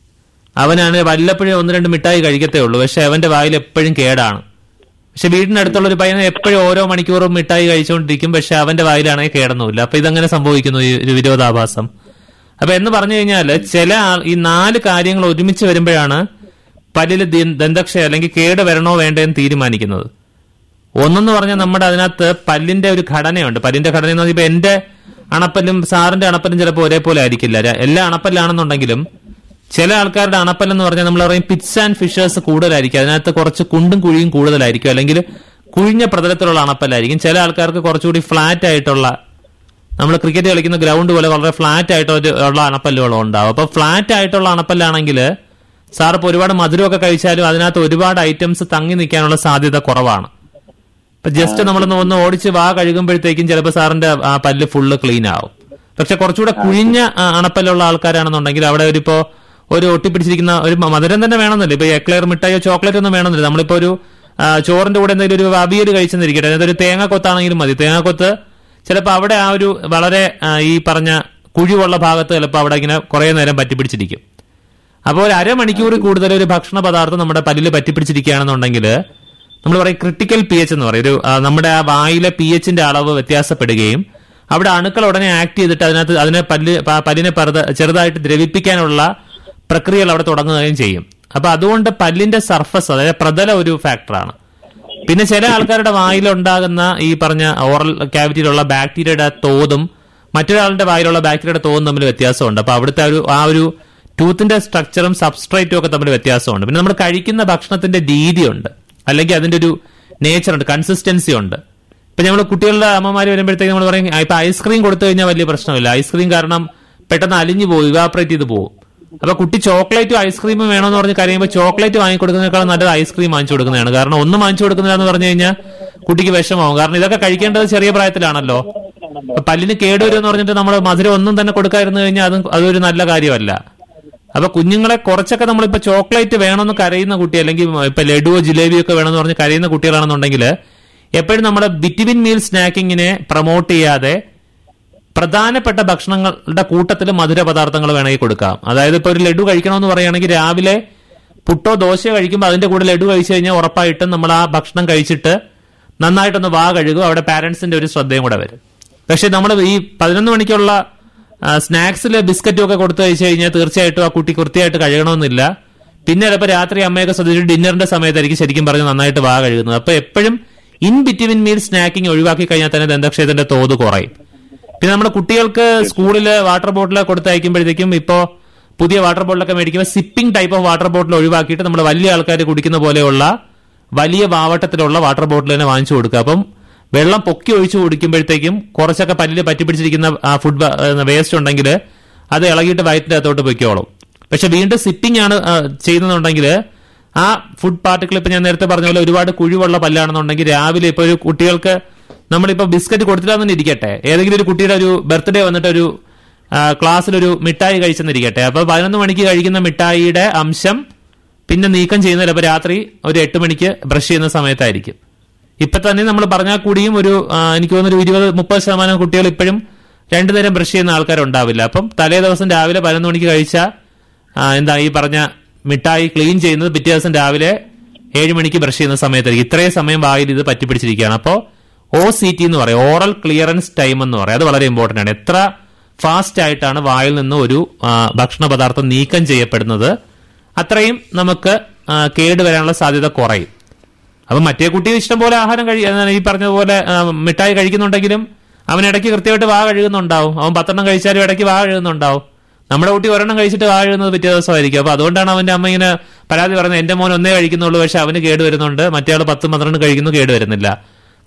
അവനാണ് വല്ലപ്പോഴും ഒന്ന് രണ്ട് മിഠായി കഴിക്കത്തേ ഉള്ളൂ പക്ഷെ അവന്റെ വായിൽ എപ്പോഴും കേടാണ് പക്ഷെ വീടിനടുത്തുള്ള ഒരു പയ്യൻ എപ്പോഴും ഓരോ മണിക്കൂറും മിഠായി കഴിച്ചുകൊണ്ടിരിക്കും പക്ഷെ അവന്റെ വായിലാണെങ്കിൽ കേടൊന്നുമില്ല അപ്പൊ ഇതെങ്ങനെ സംഭവിക്കുന്നു ഈ ഒരു വിരോധാഭാസം അപ്പൊ എന്ന് പറഞ്ഞു കഴിഞ്ഞാല് ചില ആൾ ഈ നാല് കാര്യങ്ങൾ ഒരുമിച്ച് വരുമ്പോഴാണ് പല്ലില് ദി- ദന്തക്ഷയ അല്ലെങ്കിൽ കേട് വരണോ വേണ്ടോ എന്ന് തീരുമാനിക്കുന്നത് ഒന്നെന്ന് പറഞ്ഞാൽ നമ്മുടെ അതിനകത്ത് പല്ലിന്റെ ഒരു ഘടനയുണ്ട് പല്ലിന്റെ ഘടന എന്ന് പറഞ്ഞാൽ ഇപ്പൊ എന്റെ അണപ്പല്ലും സാറിന്റെ അണപ്പല്ലും ചിലപ്പോൾ ഒരേപോലെ ആയിരിക്കില്ല ര- എല്ലാ അണപ്പല്ലാണെന്നുണ്ടെങ്കിലും ചില ആൾക്കാരുടെ അണപ്പല്ല് എന്ന് പറഞ്ഞാൽ നമ്മൾ പറയും പിറ്റ്സ് ആൻഡ് ഫിഷേഴ്സ് കൂടുതലായിരിക്കും അതിനകത്ത് കുറച്ച് കുണ്ടും കുഴിയും കൂടുതലായിരിക്കും അല്ലെങ്കിൽ കുഴിഞ്ഞ പ്രതലത്തിലുള്ള അണപ്പല്ലായിരിക്കും ചില ആൾക്കാർക്ക് കുറച്ചുകൂടി ഫ്ലാറ്റ് ആയിട്ടുള്ള നമ്മൾ ക്രിക്കറ്റ് കളിക്കുന്ന ഗ്രൗണ്ട് പോലെ വളരെ ഫ്ലാറ്റ് ആയിട്ട് ഒരു- ഉള്ള അണപ്പല്ലുകളും ഉണ്ടാവും അപ്പൊ ഫ്ലാറ്റ് ആയിട്ടുള്ള അണപ്പല്ലാണെങ്കിൽ സാർ ഇപ്പൊ ഒരുപാട് മധുരമൊക്കെ കഴിച്ചാലും അതിനകത്ത് ഒരുപാട് ഐറ്റംസ് തങ്ങി നിൽക്കാനുള്ള സാധ്യത കുറവാണ് ഇപ്പൊ ജസ്റ്റ് നമ്മൾ ഒന്ന് ഓടിച്ച് വാ കഴുകുമ്പോഴത്തേക്കും ചിലപ്പോൾ സാറിന്റെ ആ പല്ല് ഫുള്ള് ക്ലീൻ ആവും പക്ഷെ കുറച്ചുകൂടെ കുഴിഞ്ഞ ആ, അണപ്പല്ലുള്ള ആൾക്കാരാണെന്നുണ്ടെങ്കിൽ അവിടെ ഒരു ഇപ്പോ ഒരു ഒട്ടിപ്പിടിച്ചിരിക്കുന്ന ഒരു മ- മധുരം തന്നെ വേണമെന്നില്ല ഇപ്പൊ എക്ലെയർ മിഠായിയോ ചോക്ലേറ്റ് ഒന്നും വേണമെന്നില്ല നമ്മളിപ്പോ ഒരു ആ, ചോറിന്റെ കൂടെ എന്തെങ്കിലും ഒരു അവിയൽ കഴിച്ചെന്നിരിക്കട്ടെ അതായത് ഒരു തേങ്ങാക്കൊത്താണെങ്കിലും മതി തേങ്ങാക്കൊത്ത് ചിലപ്പോൾ അവിടെ ആ ഒരു വളരെ ആ, ഈ പറഞ്ഞ കുഴിവുള്ള ഭാഗത്ത് ചിലപ്പോൾ അവിടെ ഇങ്ങനെ കുറെ നേരം പറ്റിപ്പിടിച്ചിരിക്കും അപ്പോൾ ഒരു അരമണിക്കൂർ കൂടുതൽ ഒരു ഭക്ഷണ പദാർത്ഥം നമ്മുടെ പല്ലിൽ പറ്റിപ്പിടിച്ചിരിക്കുകയാണെന്നുണ്ടെങ്കിൽ നമ്മൾ പറയും ക്രിട്ടിക്കൽ പി എച്ച് എന്ന് പറയും ഒരു ആ, നമ്മുടെ ആ വായിലെ പി എച്ചിന്റെ അളവ് വ്യത്യാസപ്പെടുകയും അവിടെ അണുക്കൾ ഉടനെ ആക്ട് ചെയ്തിട്ട് അതിനകത്ത് അതിനെ പല്ല് പ- പല്ലിനെ പെറുത- ചെറുതായിട്ട് ദ്രവിപ്പിക്കാനുള്ള പ്രക്രിയകൾ അവിടെ തുടങ്ങുകയും ചെയ്യും അപ്പൊ അതുകൊണ്ട് പല്ലിന്റെ സർഫസ് അതായത് പ്രതല ഒരു ഫാക്ടറാണ് പിന്നെ ചില ആൾക്കാരുടെ വായിലുണ്ടാകുന്ന ഈ പറഞ്ഞ ഓറൽ ക്യാവിറ്റിയിലുള്ള ബാക്ടീരിയയുടെ തോതും മറ്റൊരാളുടെ വായിലുള്ള ബാക്ടീരിയയുടെ തോതും തമ്മിൽ വ്യത്യാസമുണ്ട് അപ്പൊ അവിടുത്തെ ആ ഒരു ആ ഒരു ടൂത്തിന്റെ സ്ട്രക്ചറും സബ്സ്ട്രേറ്റും ഒക്കെ തമ്മിൽ വ്യത്യാസമുണ്ട് പിന്നെ നമ്മൾ കഴിക്കുന്ന ഭക്ഷണത്തിന്റെ രീതിയുണ്ട് അല്ലെങ്കിൽ അതിന്റെ ഒരു നേച്ചർ ഉണ്ട് കൺസിസ്റ്റൻസി ഉണ്ട് ഇപ്പൊ നമ്മൾ കുട്ടികളുടെ അമ്മമാര് വരുമ്പോഴത്തേക്ക് നമ്മൾ പറയും "ആ, ഇപ്പൊ ഐസ്ക്രീം കൊടുത്തു കഴിഞ്ഞാൽ വലിയ പ്രശ്നമില്ല ഐസ്ക്രീം കാരണം പെട്ടെന്ന് അലിഞ്ഞു പോകും ഇവാപറേറ്റ് ചെയ്ത് പോകും അപ്പൊ കുട്ടി ചോക്ലേറ്റും ഐസ്ക്രീമും വേണമെന്ന് പറഞ്ഞ് കരയുമ്പോൾ ചോക്ലേറ്റ് വാങ്ങിക്കൊടുക്കുന്നതിനേക്കാൾ നല്ലത് ഐസ്ക്രീം വാങ്ങിച്ചു കൊടുക്കുന്നതാണ് കാരണം ഒന്നും വാങ്ങിച്ചു കൊടുക്കുന്നില്ല എന്ന് പറഞ്ഞു കഴിഞ്ഞാൽ കുട്ടിക്ക് വിഷമാവും കാരണം ഇതൊക്കെ കഴിക്കേണ്ടത് ചെറിയ പ്രായത്തിലാണല്ലോ അപ്പൊ പല്ലിന് കേടുവരും എന്ന് പറഞ്ഞിട്ട് നമ്മൾ മധുരം ഒന്നും തന്നെ കൊടുക്കാതിരുന്നു കഴിഞ്ഞാൽ അതും അതൊരു നല്ല കാര്യമല്ല അപ്പൊ കുഞ്ഞുങ്ങളെ കുറച്ചൊക്കെ നമ്മളിപ്പോ ചോക്ലേറ്റ് വേണമെന്ന് കരയുന്ന കുട്ടി അല്ലെങ്കിൽ ഇപ്പൊ ലഡുവോ ജിലേബിയോ ഒക്കെ വേണമെന്ന് പറഞ്ഞ് കരയുന്ന കുട്ടികളാണെന്നുണ്ടെങ്കിൽ എപ്പോഴും നമ്മുടെ ബിറ്റ്വിൻ മീൽ സ്നാക്കിങ്ങിനെ പ്രൊമോട്ട് ചെയ്യാതെ പ്രധാനപ്പെട്ട ഭക്ഷണങ്ങളുടെ കൂട്ടത്തിൽ മധുര പദാർത്ഥങ്ങൾ വേണമെങ്കിൽ കൊടുക്കാം അതായത് ഇപ്പൊ ഒരു ലഡു കഴിക്കണമെന്ന് പറയുകയാണെങ്കിൽ രാവിലെ പുട്ടോ ദോശയോ കഴിക്കുമ്പോൾ അതിന്റെ കൂടെ ലഡു കഴിച്ചു കഴിഞ്ഞാൽ ഉറപ്പായിട്ടും നമ്മൾ ആ ഭക്ഷണം കഴിച്ചിട്ട് നന്നായിട്ടൊന്ന് വാ കഴുകും അവിടെ പാരന്റ്സിന്റെ ഒരു ശ്രദ്ധയും കൂടെ വരും പക്ഷെ നമ്മൾ ഈ പതിനൊന്ന് മണിക്കുള്ള സ്നാക്സിൽ ബിസ്ക്കറ്റും ഒക്കെ കൊടുത്തു കഴിച്ചു കഴിഞ്ഞാൽ തീർച്ചയായിട്ടും ആ കുട്ടി കൃത്യമായിട്ട് കഴുകണമെന്നില്ല പിന്നെ ചിലപ്പോൾ രാത്രി അമ്മയൊക്കെ ശ്രദ്ധിച്ചു ഡിന്നറിന്റെ സമയത്തായിരിക്കും ശരിക്കും പറഞ്ഞ് നന്നായിട്ട് വാ കഴുകുന്നത് അപ്പൊ എപ്പോഴും ഇൻ ബിറ്റ്വിൻ മീൽ സ്നാക്കിംഗ് ഒഴിവാക്കി കഴിഞ്ഞാൽ തന്നെ ദന്തക്ഷയത്തിന്റെ തോത് കുറയും പിന്നെ നമ്മുടെ കുട്ടികൾക്ക് സ്കൂളിൽ വാട്ടർ ബോട്ടിൽ കൊടുത്തയക്കുമ്പോഴത്തേക്കും ഇപ്പോ പുതിയ വാട്ടർ ബോട്ടിലൊക്കെ മേടിക്കുമ്പോൾ sipping type of water bottle ഒഴിവാക്കിയിട്ട് നമ്മൾ വലിയ ആൾക്കാർ കുടിക്കുന്ന പോലെയുള്ള വലിയ വാവട്ടത്തിലുള്ള വാട്ടർ ബോട്ടിൽ തന്നെ വാങ്ങിച്ചു കൊടുക്കുക അപ്പം വെള്ളം പൊക്കി ഒഴിച്ചു കുടിക്കുമ്പോഴത്തേക്കും കുറച്ചൊക്കെ പല്ലിൽ പറ്റിപ്പിടിച്ചിരിക്കുന്ന ആ ഫുഡ് വേസ്റ്റ് ഉണ്ടെങ്കിൽ അത് ഇളകിയിട്ട് വയറ്റിന്റെ അകത്തോട്ട് പൊയ്ക്കോളും പക്ഷെ വീണ്ടും സിപ്പിംഗ് ആണ് ആ, ചെയ്യുന്നതെന്നുണ്ടെങ്കിൽ ആ ഫുഡ് പാർട്ടിക്കിൾ ഇപ്പൊ ഞാൻ നേരത്തെ പറഞ്ഞ പോലെ ഒരുപാട് കുഴിവുള്ള പല്ലാണെന്നുണ്ടെങ്കിൽ രാവിലെ ഇപ്പൊ ഒരു കുട്ടികൾക്ക് നമ്മളിപ്പോ ബിസ്ക്കറ്റ് കൊടുത്തില്ല തന്നെ ഇരിക്കട്ടെ ഏതെങ്കിലും ഒരു കുട്ടിയുടെ ഒരു ബർത്ത്ഡേ വന്നിട്ട് ഒരു ആ, ക്ലാസ്സിലൊരു മിഠായി കഴിച്ചെന്നിരിക്കട്ടെ അപ്പൊ പതിനൊന്ന് മണിക്ക് കഴിക്കുന്ന മിഠായിയുടെ അംശം പിന്നെ നീക്കം ചെയ്യുന്നത് ചിലപ്പോൾ രാത്രി ഒരു എട്ട് മണിക്ക് ബ്രഷ് ചെയ്യുന്ന സമയത്തായിരിക്കും ഇപ്പൊ തന്നെ നമ്മൾ പറഞ്ഞാൽ കൂടിയും ഒരു ആ, എനിക്ക് തോന്നുന്നു ഒരു ഇരുപത് മുപ്പത് ശതമാനം കുട്ടികൾ ഇപ്പോഴും രണ്ടു നേരം ബ്രഷ് ചെയ്യുന്ന ആൾക്കാരുണ്ടാവില്ല അപ്പം തലേ ദിവസം രാവിലെ പതിനൊന്ന് മണിക്ക് കഴിച്ച ആ, എന്താ ഈ പറഞ്ഞ മിഠായി ക്ലീൻ ചെയ്യുന്നത് പിറ്റേ ദിവസം രാവിലെ ഏഴ് മണിക്ക് ബ്രഷ് ചെയ്യുന്ന സമയത്തായിരിക്കും ഇത്രയും സമയം വായിൽ ഇത് പറ്റിപ്പിടിച്ചിരിക്കുകയാണ് അപ്പോൾ ഒ സി ടി എന്ന് പറയും ഓറൽ ക്ലിയറൻസ് ടൈം എന്ന് പറയും അത് വളരെ ഇമ്പോർട്ടന്റ് ആണ് എത്ര ഫാസ്റ്റ് ആയിട്ടാണ് വായിൽ നിന്ന് ഒരു ആ, ഭക്ഷണ പദാർത്ഥം നീക്കം ചെയ്യപ്പെടുന്നത് അത്രയും നമുക്ക് ആ, കേട് വരാനുള്ള സാധ്യത കുറയും അപ്പൊ മറ്റേ കുട്ടി ഇഷ്ടംപോലെ ആഹാരം കഴി എന്താണ് ഈ പറഞ്ഞതുപോലെ ആ, മിഠായി കഴിക്കുന്നുണ്ടെങ്കിലും അവൻ ഇടയ്ക്ക് കൃത്യമായിട്ട് വാ കഴുകുന്നുണ്ടാവും അവൻ പത്തെണ്ണം കഴിച്ചാലും ഇടയ്ക്ക് വാ കഴുകുന്നുണ്ടാവും നമ്മുടെ കുട്ടി ഒരെണ്ണം കഴിച്ചിട്ട് വാ കഴുകുന്നത് പിറ്റേ ദിവസമായിരിക്കും അപ്പൊ അതുകൊണ്ടാണ് അവന്റെ അമ്മ ഇങ്ങനെ പരാതി പറയുന്നത് എന്റെ മോൻ ഒന്നേ കഴിക്കുന്നുള്ളൂ പക്ഷെ അവന് കേട് വരുന്നുണ്ട് മറ്റേ ആൾ പത്ത് പന്ത്രണ്ട് കഴിക്കുന്നു കേട് വരുന്നില്ല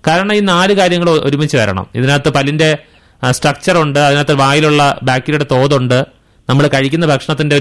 കാരണം ഈ നാല് കാര്യങ്ങൾ ഒരുമിച്ച് വരണം ഇതിനകത്ത് പല്ലിന്റെ സ്ട്രക്ചർ ഉണ്ട് അതിനകത്ത് വായിലുള്ള ബാക്ടീരിയയുടെ തോതുണ്ട് നമ്മൾ കഴിക്കുന്ന ഭക്ഷണത്തിന്റെ ഒരു